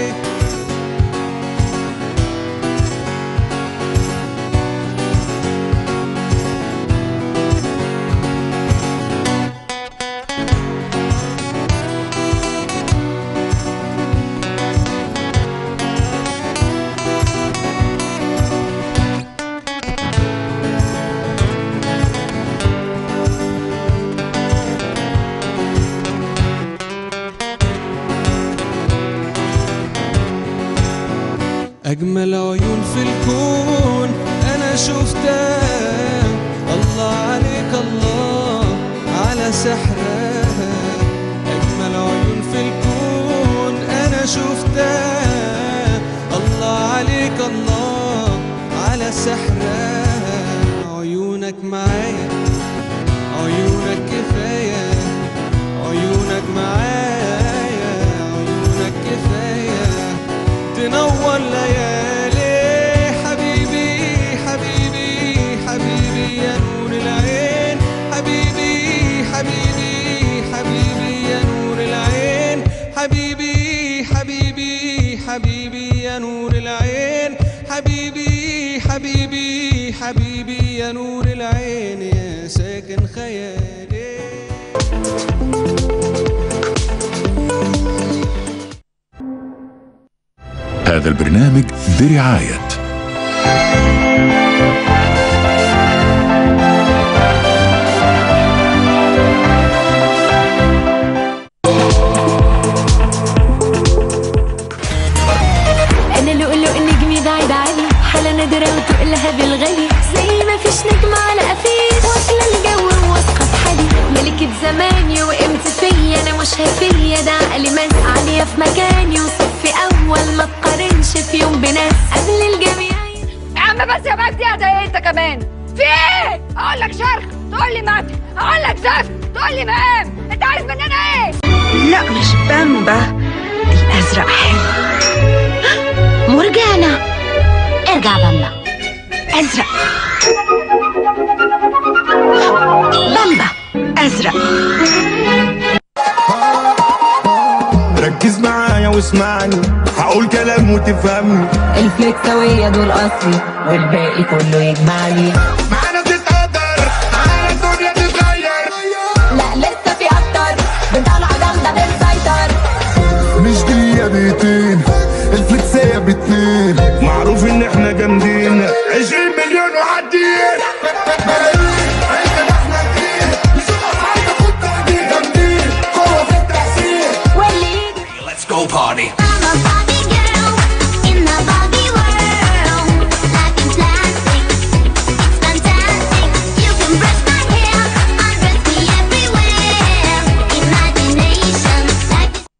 Speaker 3: أجمل عيون في الكون أنا شفتها الله عليك الله على سحرها أجمل عيون في الكون أنا شفتها الله عليك الله على سحرها عيونك معايا عيونك كفاية عيونك معايا عيونك كفاية تنور ليالي حبيبي حبيبي حبيبي يا نور العين حبيبي حبيبي حبيبي يا نور العين حبيبي حبيبي حبيبي يا نور العين حبيبي حبيبي حبيبي يا نور العين يا ساكن خيالي
Speaker 2: هذا البرنامج برعاية
Speaker 4: انا لؤلؤ نجمي بعيد علي حالة نادرة وتقلها بالغالي زي ما فيش نجم على قفيش واصلة الجو وواثقة في حالي ملكة زماني وقمت فيا انا مش هفيا ده عقلي ماس عالية في مكاني وصفي اول ما تقارنش في يوم بناس قبل الجميع
Speaker 5: يا عم بس يا مجدي اهدى ايه انت كمان في ايه اقول لك شرخ تقول لي مجدي اقول لك زفت تقول لي مقام انت عايز مننا ايه
Speaker 6: لا مش بامبا الازرق حلو
Speaker 4: مرجانة ارجع بامبا
Speaker 6: ازرق بامبا ازرق
Speaker 7: ركز معايا واسمعني هقول كلام وتفهمني
Speaker 8: الفلكسوية دول أصلي والباقي كله يجمعني
Speaker 7: معانا تتقدر معانا الدنيا تتغير
Speaker 8: لا لسه في أكتر بنطلع جامدة بنسيطر
Speaker 7: طريقتين الفلكسية باتنين معروف ان احنا جامدين 20 مليون وعدين ملايين عايزة احنا كتير نشوف حاجة خد تقدير جامدين قوة في التحسين
Speaker 9: Let's go party.
Speaker 4: I'm a Barbie girl in the Barbie world. Life in plastic, it's fantastic. You can brush my hair, undress me everywhere. Imagination, life is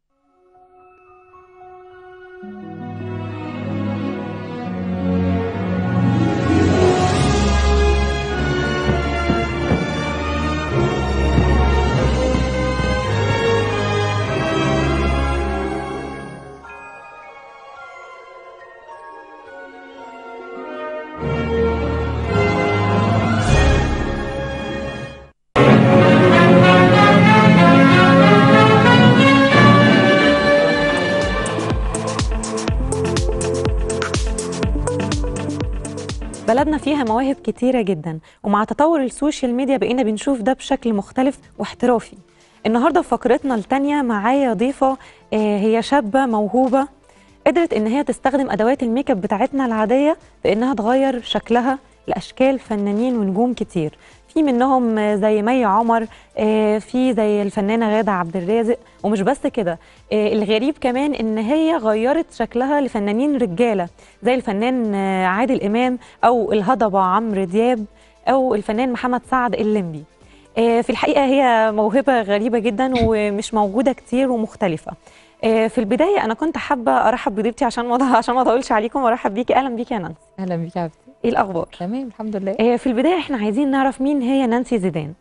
Speaker 1: بلدنا فيها مواهب كتيرة جدا ومع تطور السوشيال ميديا بقينا بنشوف ده بشكل مختلف واحترافي النهاردة في فقرتنا التانية معايا ضيفة آه، هي شابة موهوبة قدرت ان هي تستخدم ادوات الميك اب بتاعتنا العادية بانها تغير شكلها لاشكال فنانين ونجوم كتير في منهم آه، زي مي عمر آه، في زي الفنانة غادة عبد الرازق ومش بس كده آه، الغريب كمان ان هي غيرت شكلها لفنانين رجالة زي الفنان آه، عادل امام او الهضبة عمرو دياب او الفنان محمد سعد الليمبي آه، في الحقيقة هي موهبة غريبة جدا ومش موجودة كتير ومختلفة آه، في البداية أنا كنت حابة أرحب بضيفتي عشان ما عشان ما أطولش عليكم وأرحب بيكي أهلا بيكي يا نانسي
Speaker 10: اهلا بيك يا حبيبتي
Speaker 1: إيه الأخبار؟
Speaker 10: تمام الحمد لله
Speaker 1: آه، في البداية إحنا عايزين نعرف مين هي نانسي زيدان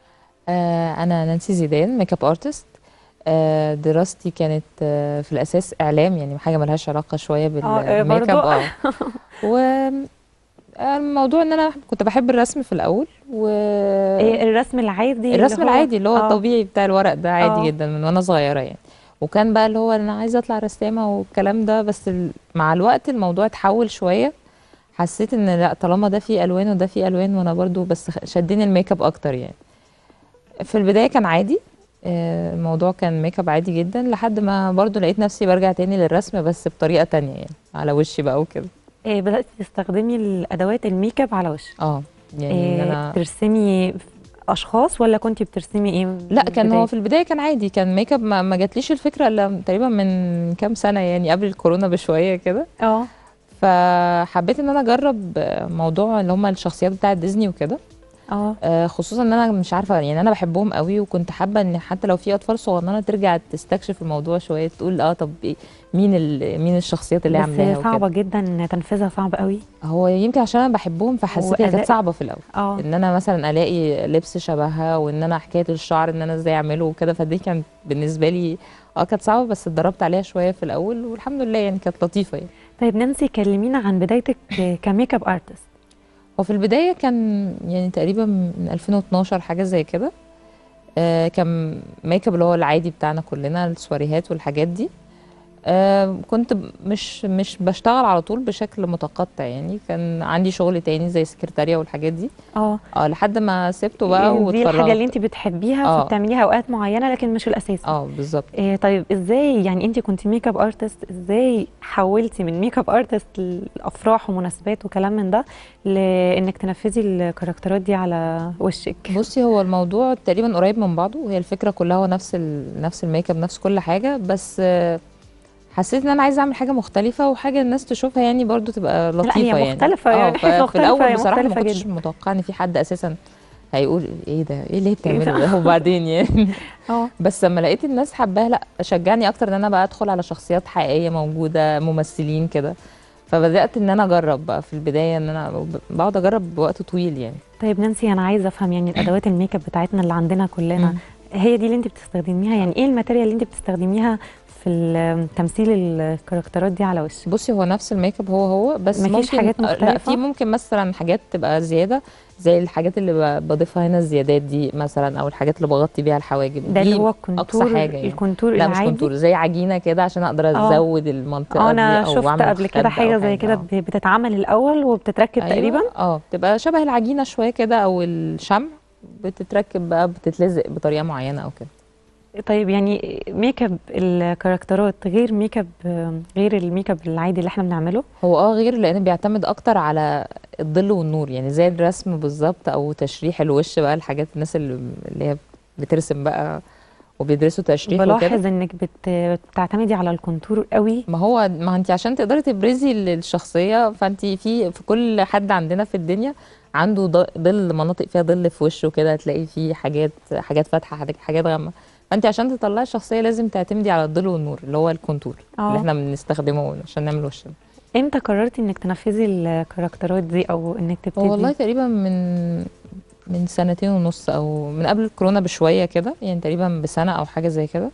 Speaker 10: آه انا نانسي زيدان ميك اب ارتست آه دراستي كانت آه في الاساس اعلام يعني حاجه ملهاش علاقه شويه
Speaker 1: آه،
Speaker 10: بالميك اب
Speaker 1: برضو.
Speaker 10: اه و آه، الموضوع ان انا كنت بحب الرسم في الاول و
Speaker 1: آه، الرسم العادي اللي
Speaker 10: الرسم
Speaker 1: هو-
Speaker 10: العادي اللي هو
Speaker 1: آه.
Speaker 10: الطبيعي بتاع الورق ده عادي
Speaker 1: آه.
Speaker 10: جدا من وانا صغيره يعني وكان بقى اللي هو انا عايزه اطلع رسامه والكلام ده بس ال- مع الوقت الموضوع اتحول شويه حسيت ان لا طالما ده فيه الوان وده فيه الوان وانا برضو بس خ- شدني الميك اب اكتر يعني في البدايه كان عادي آه، الموضوع كان ميك اب عادي جدا لحد ما برضو لقيت نفسي برجع تاني للرسم بس بطريقه تانية يعني على وشي بقى وكده
Speaker 1: آه، بدأتي تستخدمي الأدوات الميك اب على وشك
Speaker 10: اه يعني ان
Speaker 1: آه،
Speaker 10: انا
Speaker 1: ترسمي أشخاص ولا كنتي بترسمي إيه؟
Speaker 10: لا كان هو
Speaker 1: البداية؟
Speaker 10: في البدايه كان عادي كان ميك اب ما, ما جاتليش الفكره الا تقريبا من كام سنه يعني قبل الكورونا بشويه كده
Speaker 1: اه
Speaker 10: فحبيت ان انا اجرب موضوع اللي هم الشخصيات بتاعه ديزني وكده
Speaker 1: اه
Speaker 10: آه، خصوصا ان انا مش عارفه يعني انا بحبهم قوي وكنت حابه ان حتى لو في اطفال صغننه ترجع تستكشف الموضوع شويه تقول اه طب إيه مين ال- مين الشخصيات اللي
Speaker 1: بس
Speaker 10: عاملاها
Speaker 1: صعبة
Speaker 10: وكده
Speaker 1: جدا تنفيذها صعب قوي
Speaker 10: هو يمكن عشان انا بحبهم فحسيت هي
Speaker 1: وأداء-
Speaker 10: كانت صعبه في الاول
Speaker 1: اه
Speaker 10: ان انا مثلا الاقي لبس شبهها وان انا حكايه الشعر ان انا ازاي اعمله وكده فدي كانت بالنسبه لي اه كانت صعبه بس اتدربت عليها شويه في الاول والحمد لله يعني كانت لطيفه يعني
Speaker 1: طيب نانسي كلمينا عن بدايتك كميك اب ارتست
Speaker 10: وفي البدايه كان يعني تقريبا من 2012 حاجه زي كده آه كان ميك اب اللي هو العادي بتاعنا كلنا السواريهات والحاجات دي آه كنت ب- مش مش بشتغل على طول بشكل متقطع يعني كان عندي شغل تاني زي سكرتارية والحاجات دي
Speaker 1: اه
Speaker 10: اه لحد ما سبته بقى
Speaker 1: دي الحاجة
Speaker 10: واتفرغت
Speaker 1: اللي انت بتحبيها
Speaker 10: آه.
Speaker 1: فبتعمليها اوقات معينة لكن مش الاساس
Speaker 10: اه بالظبط
Speaker 1: إيه طيب ازاي يعني انت كنت ميك اب ارتست ازاي حولتي من ميك اب ارتست لافراح ومناسبات وكلام من ده لانك تنفذي الكاركترات دي على وشك
Speaker 10: بصي هو الموضوع تقريبا قريب من بعضه وهي الفكره كلها هو نفس ال... نفس الميك اب نفس كل حاجه بس آه، حسيت ان انا عايزه اعمل حاجه مختلفه وحاجه الناس تشوفها يعني برضو تبقى لطيفه
Speaker 1: هي
Speaker 10: يعني
Speaker 1: مختلفة
Speaker 10: آه،
Speaker 1: يعني، حاجة
Speaker 10: ففي
Speaker 1: مختلفة،
Speaker 10: الاول
Speaker 1: هي
Speaker 10: بصراحه ما
Speaker 1: مختلفة
Speaker 10: كنتش
Speaker 1: جدا.
Speaker 10: متوقعه ان في حد اساسا هيقول ايه ده ايه اللي هي بتعمله ده وبعدين يعني
Speaker 1: اه
Speaker 10: بس لما لقيت الناس حباها لا شجعني اكتر ان انا بقى ادخل على شخصيات حقيقيه موجوده ممثلين كده فبدات ان انا اجرب بقى في البدايه ان انا ب- بقعد اجرب وقت طويل يعني
Speaker 1: طيب نانسي انا عايزه افهم يعني الادوات الميك اب بتاعتنا اللي عندنا كلنا
Speaker 10: مم.
Speaker 1: هي دي اللي انت بتستخدميها يعني ايه الماتيريال اللي انت بتستخدميها في ال- تمثيل الكاركترات دي على وشك
Speaker 10: بصي هو نفس الميك اب هو هو بس
Speaker 1: مفيش
Speaker 10: ممكن
Speaker 1: حاجات
Speaker 10: لا
Speaker 1: مختلفة؟
Speaker 10: في ممكن مثلا حاجات تبقى زياده زي الحاجات اللي ب- بضيفها هنا الزيادات دي مثلا او الحاجات اللي بغطي بيها الحواجب
Speaker 1: ده
Speaker 10: دي
Speaker 1: اللي هو
Speaker 10: اقصى
Speaker 1: الكونتور
Speaker 10: حاجه يعني
Speaker 1: الكونتور
Speaker 10: لا مش
Speaker 1: العادي
Speaker 10: كونتور زي عجينه كده عشان اقدر
Speaker 1: آه.
Speaker 10: ازود المنطقه
Speaker 1: اه انا
Speaker 10: دي او
Speaker 1: شفت
Speaker 10: اعمل
Speaker 1: قبل كده
Speaker 10: خد
Speaker 1: حاجه
Speaker 10: أو
Speaker 1: زي كده
Speaker 10: آه.
Speaker 1: ب- بتتعمل الاول وبتتركب
Speaker 10: أيوة،
Speaker 1: تقريبا
Speaker 10: اه بتبقى شبه العجينه شويه كده او الشمع بتتركب بقى بتتلزق بطريقه معينه او كده
Speaker 1: طيب يعني ميك اب الكاركترات غير ميك اب غير الميك اب العادي اللي احنا بنعمله
Speaker 10: هو اه غير لان بيعتمد اكتر على الظل والنور يعني زي الرسم بالظبط او تشريح الوش بقى الحاجات الناس اللي اللي هي بترسم بقى وبيدرسوا تشريح وكده
Speaker 1: بلاحظ انك بت... بتعتمدي على الكونتور قوي
Speaker 10: ما هو ما انت عشان تقدري تبرزي الشخصيه فانت في في كل حد عندنا في الدنيا عنده ض- ظل مناطق فيها ظل في وشه كده هتلاقي فيه حاجات حاجات فاتحه حاجات- حاجات غامقه فانت عشان تطلعي الشخصيه لازم تعتمدي على الظل والنور اللي هو الكونتور
Speaker 1: اه.
Speaker 10: اللي احنا بنستخدمه عشان نعمل وشنا
Speaker 1: امتى قررتي انك تنفذي الكاركترات دي او انك تبتدي
Speaker 10: هو والله تقريبا من من سنتين ونص او من قبل الكورونا بشويه كده يعني تقريبا بسنه او حاجه زي كده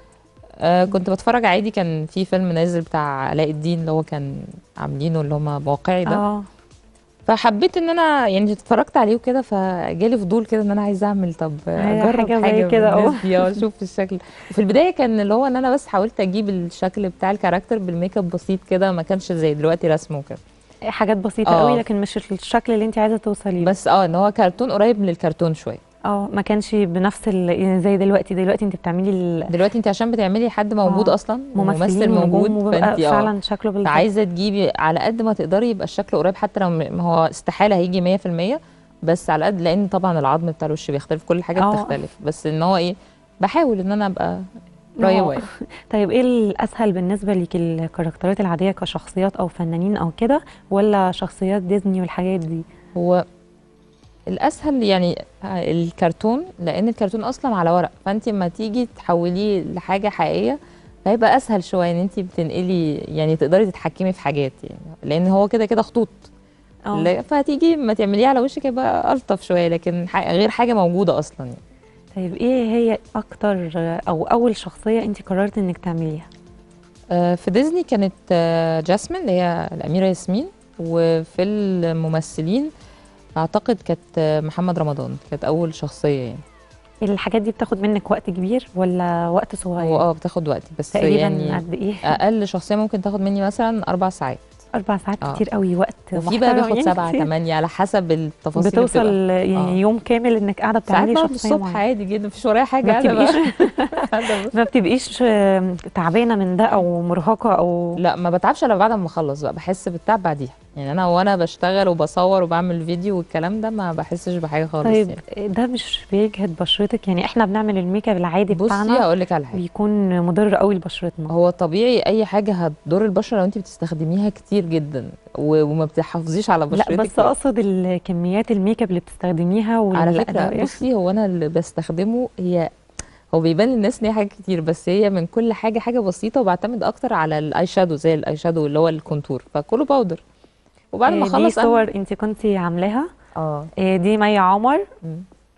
Speaker 10: آه كنت بتفرج عادي كان في فيلم نازل بتاع علاء الدين اللي هو كان عاملينه اللي هم واقعي ده
Speaker 1: اه
Speaker 10: فحبيت ان انا يعني اتفرجت عليه وكده فجالي فضول كده ان انا عايزه اعمل طب
Speaker 1: هي
Speaker 10: اجرب
Speaker 1: حاجة
Speaker 10: حاجه,
Speaker 1: زي
Speaker 10: من
Speaker 1: كده، اه.
Speaker 10: الناس دي، اه اشوف الشكل وفي البدايه كان اللي هو ان انا بس حاولت اجيب الشكل بتاع الكاركتر بالميك اب بسيط كده ما كانش زي دلوقتي رسم وكده
Speaker 1: حاجات بسيطه
Speaker 10: اه.
Speaker 1: قوي لكن مش الشكل اللي انت عايزه توصلي له
Speaker 10: بس اه ان هو كرتون قريب من الكرتون شويه
Speaker 1: اه ما كانش بنفس ال... يعني زي دلوقتي دلوقتي انت بتعملي ال...
Speaker 10: دلوقتي انت عشان بتعملي حد موجود
Speaker 1: اه.
Speaker 10: اصلا
Speaker 1: ممثلين
Speaker 10: ممثل موجود
Speaker 1: ونجوم وبيبقى
Speaker 10: فانت اه
Speaker 1: فعلا شكله بالظبط
Speaker 10: فعايزه تجيبي على قد ما تقدري يبقى الشكل قريب حتى لو م- ما هو استحاله هيجي 100% بس على قد لان طبعا العظم بتاع الوش بيختلف كل حاجه
Speaker 1: اه.
Speaker 10: بتختلف بس ان هو ايه بحاول ان انا ابقى قريبه يعني.
Speaker 1: طيب ايه الاسهل بالنسبه ليك الكاركترات العاديه كشخصيات او فنانين او كده ولا شخصيات ديزني والحاجات دي
Speaker 10: هو الاسهل يعني الكرتون لان الكرتون اصلا على ورق فانت لما تيجي تحوليه لحاجه حقيقيه فهيبقى اسهل شويه ان انت بتنقلي يعني تقدري تتحكمي في حاجات يعني لان هو كده كده خطوط
Speaker 1: اه
Speaker 10: لا- فهتيجي ما تعمليه على وشك يبقى الطف شويه لكن ح- غير حاجه موجوده اصلا يعني.
Speaker 1: طيب ايه هي اكتر او اول شخصيه انت قررتي انك تعمليها
Speaker 10: آه، في ديزني كانت آه، جاسمين اللي هي الاميره ياسمين وفي الممثلين اعتقد كانت آه، محمد رمضان كانت اول شخصيه يعني
Speaker 1: الحاجات دي بتاخد منك وقت كبير ولا وقت صغير
Speaker 10: هو اه بتاخد وقت بس
Speaker 1: تقريبا
Speaker 10: يعني
Speaker 1: قد ايه
Speaker 10: اقل شخصيه ممكن تاخد مني مثلا اربع ساعات
Speaker 1: اربع ساعات
Speaker 10: اه.
Speaker 1: كتير قوي وقت
Speaker 10: وفي بقى
Speaker 1: محترم
Speaker 10: بياخد
Speaker 1: يعني
Speaker 10: سبعة
Speaker 1: كتير.
Speaker 10: تمانية على حسب التفاصيل اللي
Speaker 1: بتوصل
Speaker 10: بتبقى.
Speaker 1: يعني
Speaker 10: اه.
Speaker 1: يوم كامل انك قاعده
Speaker 10: ساعات
Speaker 1: بتعملي
Speaker 10: بقعد
Speaker 1: شخصيه
Speaker 10: الصبح
Speaker 1: معينة.
Speaker 10: عادي جدا مفيش ورايا حاجه
Speaker 1: ما
Speaker 10: قاعدة
Speaker 1: بتبقيش
Speaker 10: بقى. قاعدة بس.
Speaker 1: ما بتبقيش آم، تعبانه من ده او مرهقه او
Speaker 10: لا ما بتعبش الا بعد ما اخلص بقى بحس بالتعب بعديها يعني انا وانا بشتغل وبصور وبعمل فيديو والكلام ده ما بحسش بحاجه خالص
Speaker 1: طيب
Speaker 10: يعني.
Speaker 1: ده مش بيجهد بشرتك يعني احنا بنعمل الميك اب العادي
Speaker 10: بصي
Speaker 1: بتاعنا
Speaker 10: هقول لك على حاجه
Speaker 1: بيكون مضر قوي لبشرتنا
Speaker 10: هو طبيعي اي حاجه هتضر البشره لو انت بتستخدميها كتير جدا و- وما بتحافظيش على بشرتك
Speaker 1: لا بس اقصد الكميات الميك اب اللي بتستخدميها وال-
Speaker 10: على فكره
Speaker 1: الأدوية.
Speaker 10: بصي هو انا اللي بستخدمه هي هو بيبان للناس ان هي حاجات كتير بس هي من كل حاجه حاجه بسيطه وبعتمد اكتر على الاي شادو زي الاي شادو اللي هو الكونتور فكله باودر وبعد ما
Speaker 1: آه، دي
Speaker 10: اخلص أنا-
Speaker 1: صور انت كنتي عاملاها
Speaker 10: اه
Speaker 1: آه، دي مي عمر
Speaker 10: مم.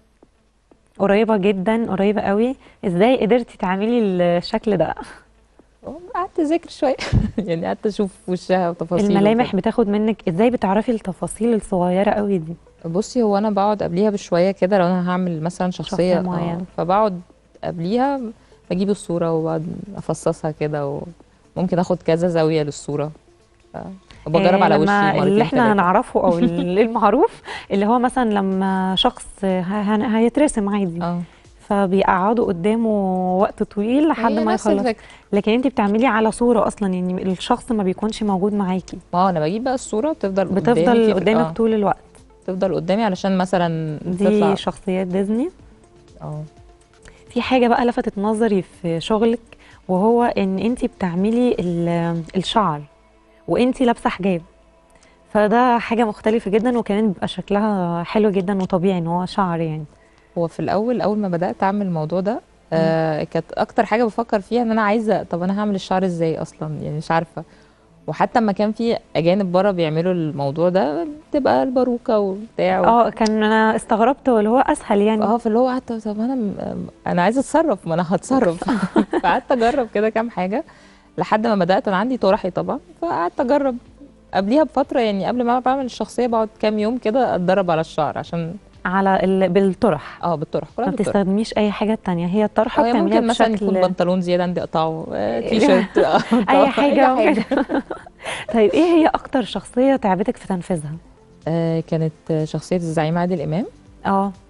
Speaker 1: قريبه جدا قريبه قوي ازاي قدرتي تعملي الشكل ده
Speaker 10: قعدت اذاكر شويه يعني قعدت اشوف وشها وتفاصيل
Speaker 1: الملامح
Speaker 10: وكده.
Speaker 1: بتاخد منك ازاي بتعرفي التفاصيل الصغيره قوي دي
Speaker 10: بصي هو انا بقعد قبليها بشويه كده لو انا هعمل مثلا شخصيه,
Speaker 1: شخصية
Speaker 10: آه،
Speaker 1: معينة.
Speaker 10: فبقعد قبليها بجيب الصوره وبقعد افصصها كده وممكن اخد كذا زاويه للصوره ف- وبجرب
Speaker 1: آه،
Speaker 10: على
Speaker 1: لما
Speaker 10: وشي مرتين
Speaker 1: اللي احنا
Speaker 10: تلاتة.
Speaker 1: نعرفه او ال- المعروف اللي هو مثلا لما شخص ه- هن- هيترسم عادي
Speaker 10: اه
Speaker 1: فبيقعدوا قدامه وقت طويل لحد
Speaker 10: هي
Speaker 1: ما
Speaker 10: نفس
Speaker 1: يخلص
Speaker 10: الفكرة.
Speaker 1: لكن انت بتعملي على صوره اصلا يعني الشخص ما بيكونش موجود معاكي
Speaker 10: ما هو انا بجيب بقى الصوره بتفضل قدامي
Speaker 1: بتفضل
Speaker 10: في-
Speaker 1: قدامك
Speaker 10: آه،
Speaker 1: طول الوقت
Speaker 10: تفضل قدامي علشان مثلا
Speaker 1: دي
Speaker 10: تطلع
Speaker 1: شخصيات ديزني
Speaker 10: اه
Speaker 1: في حاجه بقى لفتت نظري في شغلك وهو ان انت بتعملي ال- الشعر وانت لابسه حجاب فده حاجه مختلفه جدا وكمان بيبقى شكلها حلو جدا وطبيعي ان هو شعر يعني
Speaker 10: هو في الاول اول ما بدات اعمل الموضوع ده آه كانت اكتر حاجه بفكر فيها ان انا عايزه طب انا هعمل الشعر ازاي اصلا يعني مش عارفه وحتى لما كان في اجانب بره بيعملوا الموضوع ده بتبقى الباروكه وبتاع و...
Speaker 1: اه كان انا استغربت اللي هو اسهل يعني
Speaker 10: اه فاللي هو قعدت طب انا م- انا عايزه اتصرف ما انا هتصرف فقعدت اجرب كده كام حاجه لحد ما بدات انا عندي طرحي طبعا فقعدت اجرب قبليها بفتره يعني قبل ما بعمل الشخصيه بقعد كام يوم كده اتدرب على الشعر عشان
Speaker 1: على ال... بالطرح
Speaker 10: اه بالطرح كلها
Speaker 1: ما
Speaker 10: بالطرح
Speaker 1: بتستخدميش اي حاجه تانية هي الطرحه
Speaker 10: أو هي
Speaker 1: بتعمليها
Speaker 10: ممكن مثلا
Speaker 1: بشكل
Speaker 10: يكون بنطلون زياده عندي اقطعه آه، تي شيرت آه، أقطعه،
Speaker 1: اي حاجه
Speaker 10: اي
Speaker 1: ممكن.
Speaker 10: حاجه
Speaker 1: طيب ايه هي اكتر شخصيه تعبتك في تنفيذها
Speaker 10: آه، كانت آه، شخصيه الزعيم عادل امام
Speaker 1: اه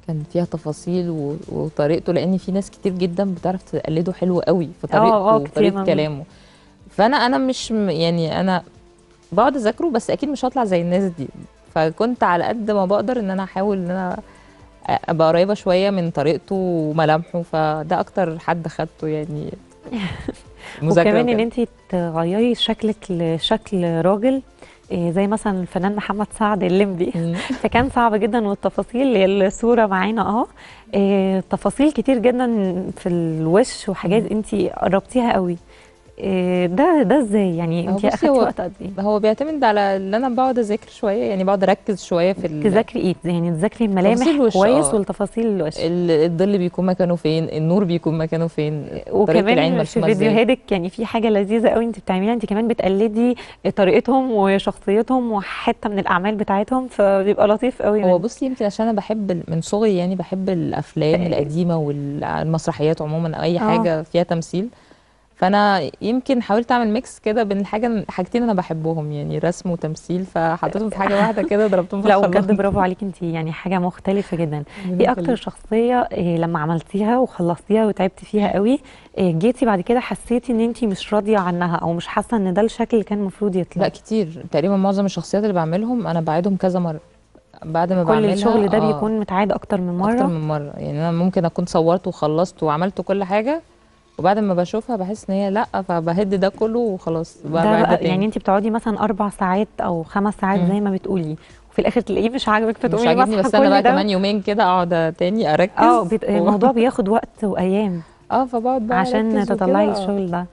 Speaker 10: كان فيها تفاصيل و... وطريقته لان في ناس كتير جدا بتعرف تقلده حلو قوي في
Speaker 1: آه،
Speaker 10: طريقته
Speaker 1: آه، كتير
Speaker 10: وطريقه
Speaker 1: موجود.
Speaker 10: كلامه فانا انا مش م- يعني انا بقعد اذاكره بس اكيد مش هطلع زي الناس دي فكنت على قد ما بقدر ان انا احاول ان انا ابقى قريبه شويه من طريقته وملامحه فده اكتر حد خدته يعني مذاكرة
Speaker 1: وكمان ان
Speaker 10: وكده.
Speaker 1: انت تغيري شكلك لشكل راجل إيه زي مثلا الفنان محمد سعد الليمبي فكان صعب جدا والتفاصيل الصوره معانا اه إيه تفاصيل كتير جدا في الوش وحاجات انت قربتيها قوي إيه ده ده ازاي يعني
Speaker 10: هو
Speaker 1: انت
Speaker 10: بصي
Speaker 1: اخدتي
Speaker 10: هو-
Speaker 1: وقت قد ايه
Speaker 10: هو بيعتمد على ان انا بقعد اذاكر شويه يعني بقعد اركز شويه في ال-
Speaker 1: تذاكري ايه يعني تذاكري
Speaker 10: تفاصيل
Speaker 1: الملامح
Speaker 10: الوش،
Speaker 1: كويس
Speaker 10: آه.
Speaker 1: والتفاصيل الوش
Speaker 10: ال- الظل بيكون مكانه فين النور بيكون مكانه فين طريقه العين
Speaker 1: وكمان في
Speaker 10: مرسومه ازاي
Speaker 1: فيديوهاتك يعني في حاجه لذيذه قوي انت بتعمليها انت كمان بتقلدي طريقتهم وشخصيتهم وحته من الاعمال بتاعتهم فبيبقى لطيف قوي
Speaker 10: هو
Speaker 1: منه.
Speaker 10: بصي يمكن عشان انا بحب ال- من صغري يعني بحب الافلام القديمه والمسرحيات عموما اي
Speaker 1: آه.
Speaker 10: حاجه فيها تمثيل فانا يمكن حاولت اعمل ميكس كده بين حاجه حاجتين انا بحبهم يعني رسم وتمثيل فحطيتهم في حاجه واحده كده ضربتهم في
Speaker 1: لا
Speaker 10: الخلاط.
Speaker 1: بجد برافو عليكي انت يعني حاجه مختلفه جدا
Speaker 10: ربنا
Speaker 1: ايه اكتر
Speaker 10: يخليك.
Speaker 1: شخصيه إيه لما عملتيها وخلصتيها وتعبتي فيها قوي إيه جيتي بعد كده حسيتي ان انت مش راضيه عنها او مش حاسه ان ده الشكل اللي كان المفروض يطلع
Speaker 10: لا كتير تقريبا معظم الشخصيات اللي بعملهم انا بعيدهم كذا مره بعد ما
Speaker 1: كل
Speaker 10: بعملها
Speaker 1: الشغل ده
Speaker 10: آه،
Speaker 1: بيكون متعاد اكتر من مره
Speaker 10: اكتر من مره يعني انا ممكن اكون صورت وخلصت وعملت كل حاجه وبعد ما بشوفها بحس ان هي لا فبهد ده كله وخلاص
Speaker 1: ده
Speaker 10: بعيدها
Speaker 1: بقى
Speaker 10: تاني.
Speaker 1: يعني انت بتقعدي مثلا اربع ساعات او خمس ساعات
Speaker 10: مم.
Speaker 1: زي ما بتقولي وفي الاخر تلاقيه مش عاجبك
Speaker 10: مش
Speaker 1: فتقومي
Speaker 10: عاجبني
Speaker 1: ماسحه
Speaker 10: بس انا
Speaker 1: كل
Speaker 10: بقى
Speaker 1: ده.
Speaker 10: كمان يومين كده اقعد تاني اركز
Speaker 1: اه بيت...
Speaker 10: و-
Speaker 1: الموضوع بياخد وقت وايام
Speaker 10: اه فبقعد بقى
Speaker 1: عشان
Speaker 10: أركز
Speaker 1: تطلعي
Speaker 10: وكده، آه.
Speaker 1: الشغل ده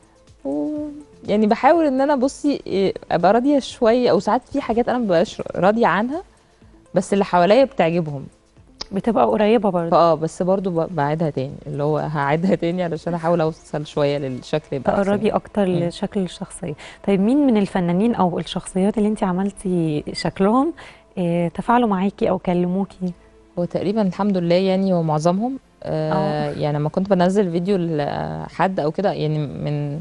Speaker 10: و... يعني بحاول ان انا بصي إيه، ابقى راضيه شويه او ساعات في حاجات انا مبقاش راضيه عنها بس اللي حواليا بتعجبهم
Speaker 1: بتبقى قريبه برضه
Speaker 10: فاه بس برضو ب- بعيدها تاني اللي هو هعيدها تاني علشان احاول اوصل شويه للشكل يبقى أحسن.
Speaker 1: تقربي اكتر
Speaker 10: مم.
Speaker 1: لشكل الشخصيه طيب مين من الفنانين او الشخصيات اللي انت عملتي شكلهم اه تفاعلوا معاكي او كلموكي
Speaker 10: هو تقريبا الحمد لله يعني هو معظمهم آه يعني لما كنت بنزل فيديو لحد او كده يعني من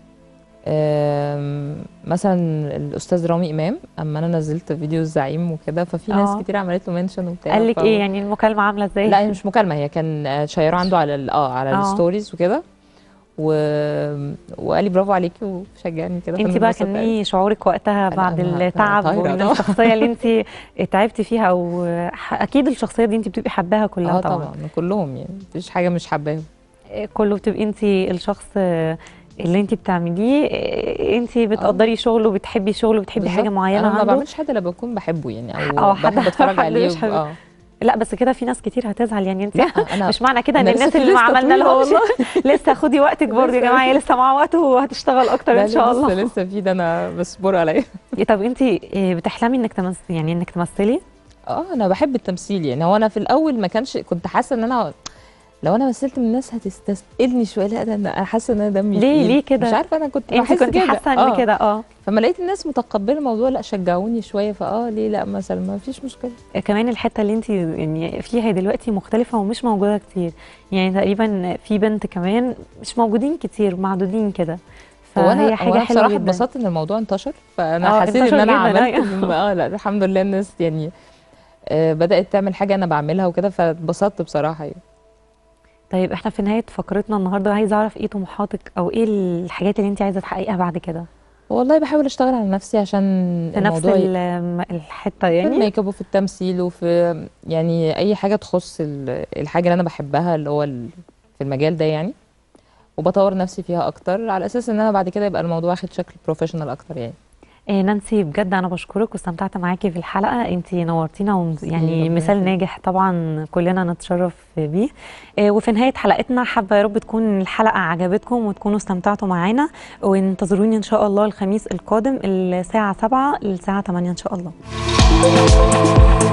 Speaker 10: آم، مثلا الاستاذ رامي امام اما انا نزلت فيديو الزعيم وكده ففي ناس
Speaker 1: آه.
Speaker 10: كتير عملت له منشن وبتاع
Speaker 1: قال لك
Speaker 10: ف-
Speaker 1: ايه يعني المكالمه عامله ازاي
Speaker 10: لا هي مش مكالمه هي كان آه، شيره عنده على ال- اه على
Speaker 1: آه.
Speaker 10: الستوريز وكده و... وقال لي برافو عليكي وشجعني كده
Speaker 1: انت بقى
Speaker 10: فانبسطت
Speaker 1: كان
Speaker 10: يعني.
Speaker 1: ايه شعورك وقتها
Speaker 10: أنا-
Speaker 1: بعد
Speaker 10: أنا- أنا
Speaker 1: التعب
Speaker 10: طايرة
Speaker 1: وان
Speaker 10: طبعا.
Speaker 1: الشخصيه اللي انت تعبتي فيها او ح- اكيد الشخصيه دي انت بتبقي حباها كلها
Speaker 10: اه
Speaker 1: طبعا,
Speaker 10: طبعا كلهم يعني مفيش حاجه مش حباهم
Speaker 1: إيه، كله بتبقي انت الشخص اللي انت بتعمليه إيه، انت بتقدري شغله وبتحبي شغله وبتحبي حاجه
Speaker 10: بالظبط.
Speaker 1: معينه
Speaker 10: انا ما
Speaker 1: عنده
Speaker 10: بعملش حاجه الا بكون بحبه يعني او,
Speaker 1: أو حد-
Speaker 10: بحب اتفرج
Speaker 1: حد
Speaker 10: عليه
Speaker 1: مش
Speaker 10: وب-
Speaker 1: حابب.
Speaker 10: اه
Speaker 1: لا بس كده في ناس كتير هتزعل يعني انت
Speaker 10: أنا-
Speaker 1: مش معنى كده ان
Speaker 10: أنا لسه
Speaker 1: الناس
Speaker 10: في
Speaker 1: اللي ما
Speaker 10: لستة
Speaker 1: عملنا
Speaker 10: طويلة
Speaker 1: لهمش
Speaker 10: والله.
Speaker 1: لسه خدي وقتك برضه يا
Speaker 10: لسه.
Speaker 1: جماعه هي لسه معاها وقت وهتشتغل اكتر
Speaker 10: لا،
Speaker 1: ان
Speaker 10: لا،
Speaker 1: شاء
Speaker 10: لسه
Speaker 1: الله
Speaker 10: لسه في ده انا مصبور عليا
Speaker 1: طب انت بتحلمي انك تمثلي يعني انك تمثلي
Speaker 10: اه انا بحب التمثيل يعني هو انا في الاول ما كانش كنت حاسه ان انا لو انا مثلت من الناس هتستثقلني شويه لا ده انا حاسه ان انا دمي
Speaker 1: ليه
Speaker 10: تقيل.
Speaker 1: ليه كده
Speaker 10: مش عارفه انا كنت
Speaker 1: انت
Speaker 10: بحس
Speaker 1: كنت
Speaker 10: كده
Speaker 1: حاسه ان
Speaker 10: آه.
Speaker 1: كده اه
Speaker 10: فما لقيت الناس متقبله الموضوع لا شجعوني شويه فاه ليه لا مثلا ما فيش مشكله
Speaker 1: كمان الحته اللي انت يعني فيها دلوقتي مختلفه ومش موجوده كتير يعني تقريبا في بنت كمان مش موجودين كتير معدودين كده
Speaker 10: هو
Speaker 1: فهي
Speaker 10: انا
Speaker 1: حاجه
Speaker 10: هو أنا
Speaker 1: حلوه
Speaker 10: بصراحه
Speaker 1: جدا
Speaker 10: اتبسطت ان الموضوع انتشر فانا
Speaker 1: آه،
Speaker 10: حسيت
Speaker 1: انتشر
Speaker 10: ان انا
Speaker 1: جداً،
Speaker 10: عملت
Speaker 1: أيوة.
Speaker 10: اه لا الحمد لله الناس يعني آه بدات تعمل حاجه انا بعملها وكده فاتبسطت بصراحه يعني
Speaker 1: طيب احنا في نهايه فقرتنا النهارده عايزه اعرف ايه طموحاتك او ايه الحاجات اللي انت عايزه تحققيها بعد كده
Speaker 10: والله بحاول اشتغل على نفسي عشان
Speaker 1: في نفس
Speaker 10: الموضوع ي-
Speaker 1: ال- الحته
Speaker 10: في
Speaker 1: يعني
Speaker 10: الميك اب وفي التمثيل وفي يعني اي حاجه تخص ال- الحاجه اللي انا بحبها اللي هو ال- في المجال ده يعني وبطور نفسي فيها اكتر على اساس ان انا بعد كده يبقى الموضوع واخد شكل بروفيشنال اكتر يعني
Speaker 1: إيه نانسي بجد انا بشكرك واستمتعت معاكي في الحلقه انت نورتينا ومز- يعني
Speaker 10: ربنا
Speaker 1: مثال
Speaker 10: يخليك.
Speaker 1: ناجح طبعا كلنا نتشرف بيه إيه وفي نهايه حلقتنا حابه يا رب تكون الحلقه عجبتكم وتكونوا استمتعتوا معانا وانتظروني ان شاء الله الخميس القادم الساعه 7 للساعه 8 ان شاء الله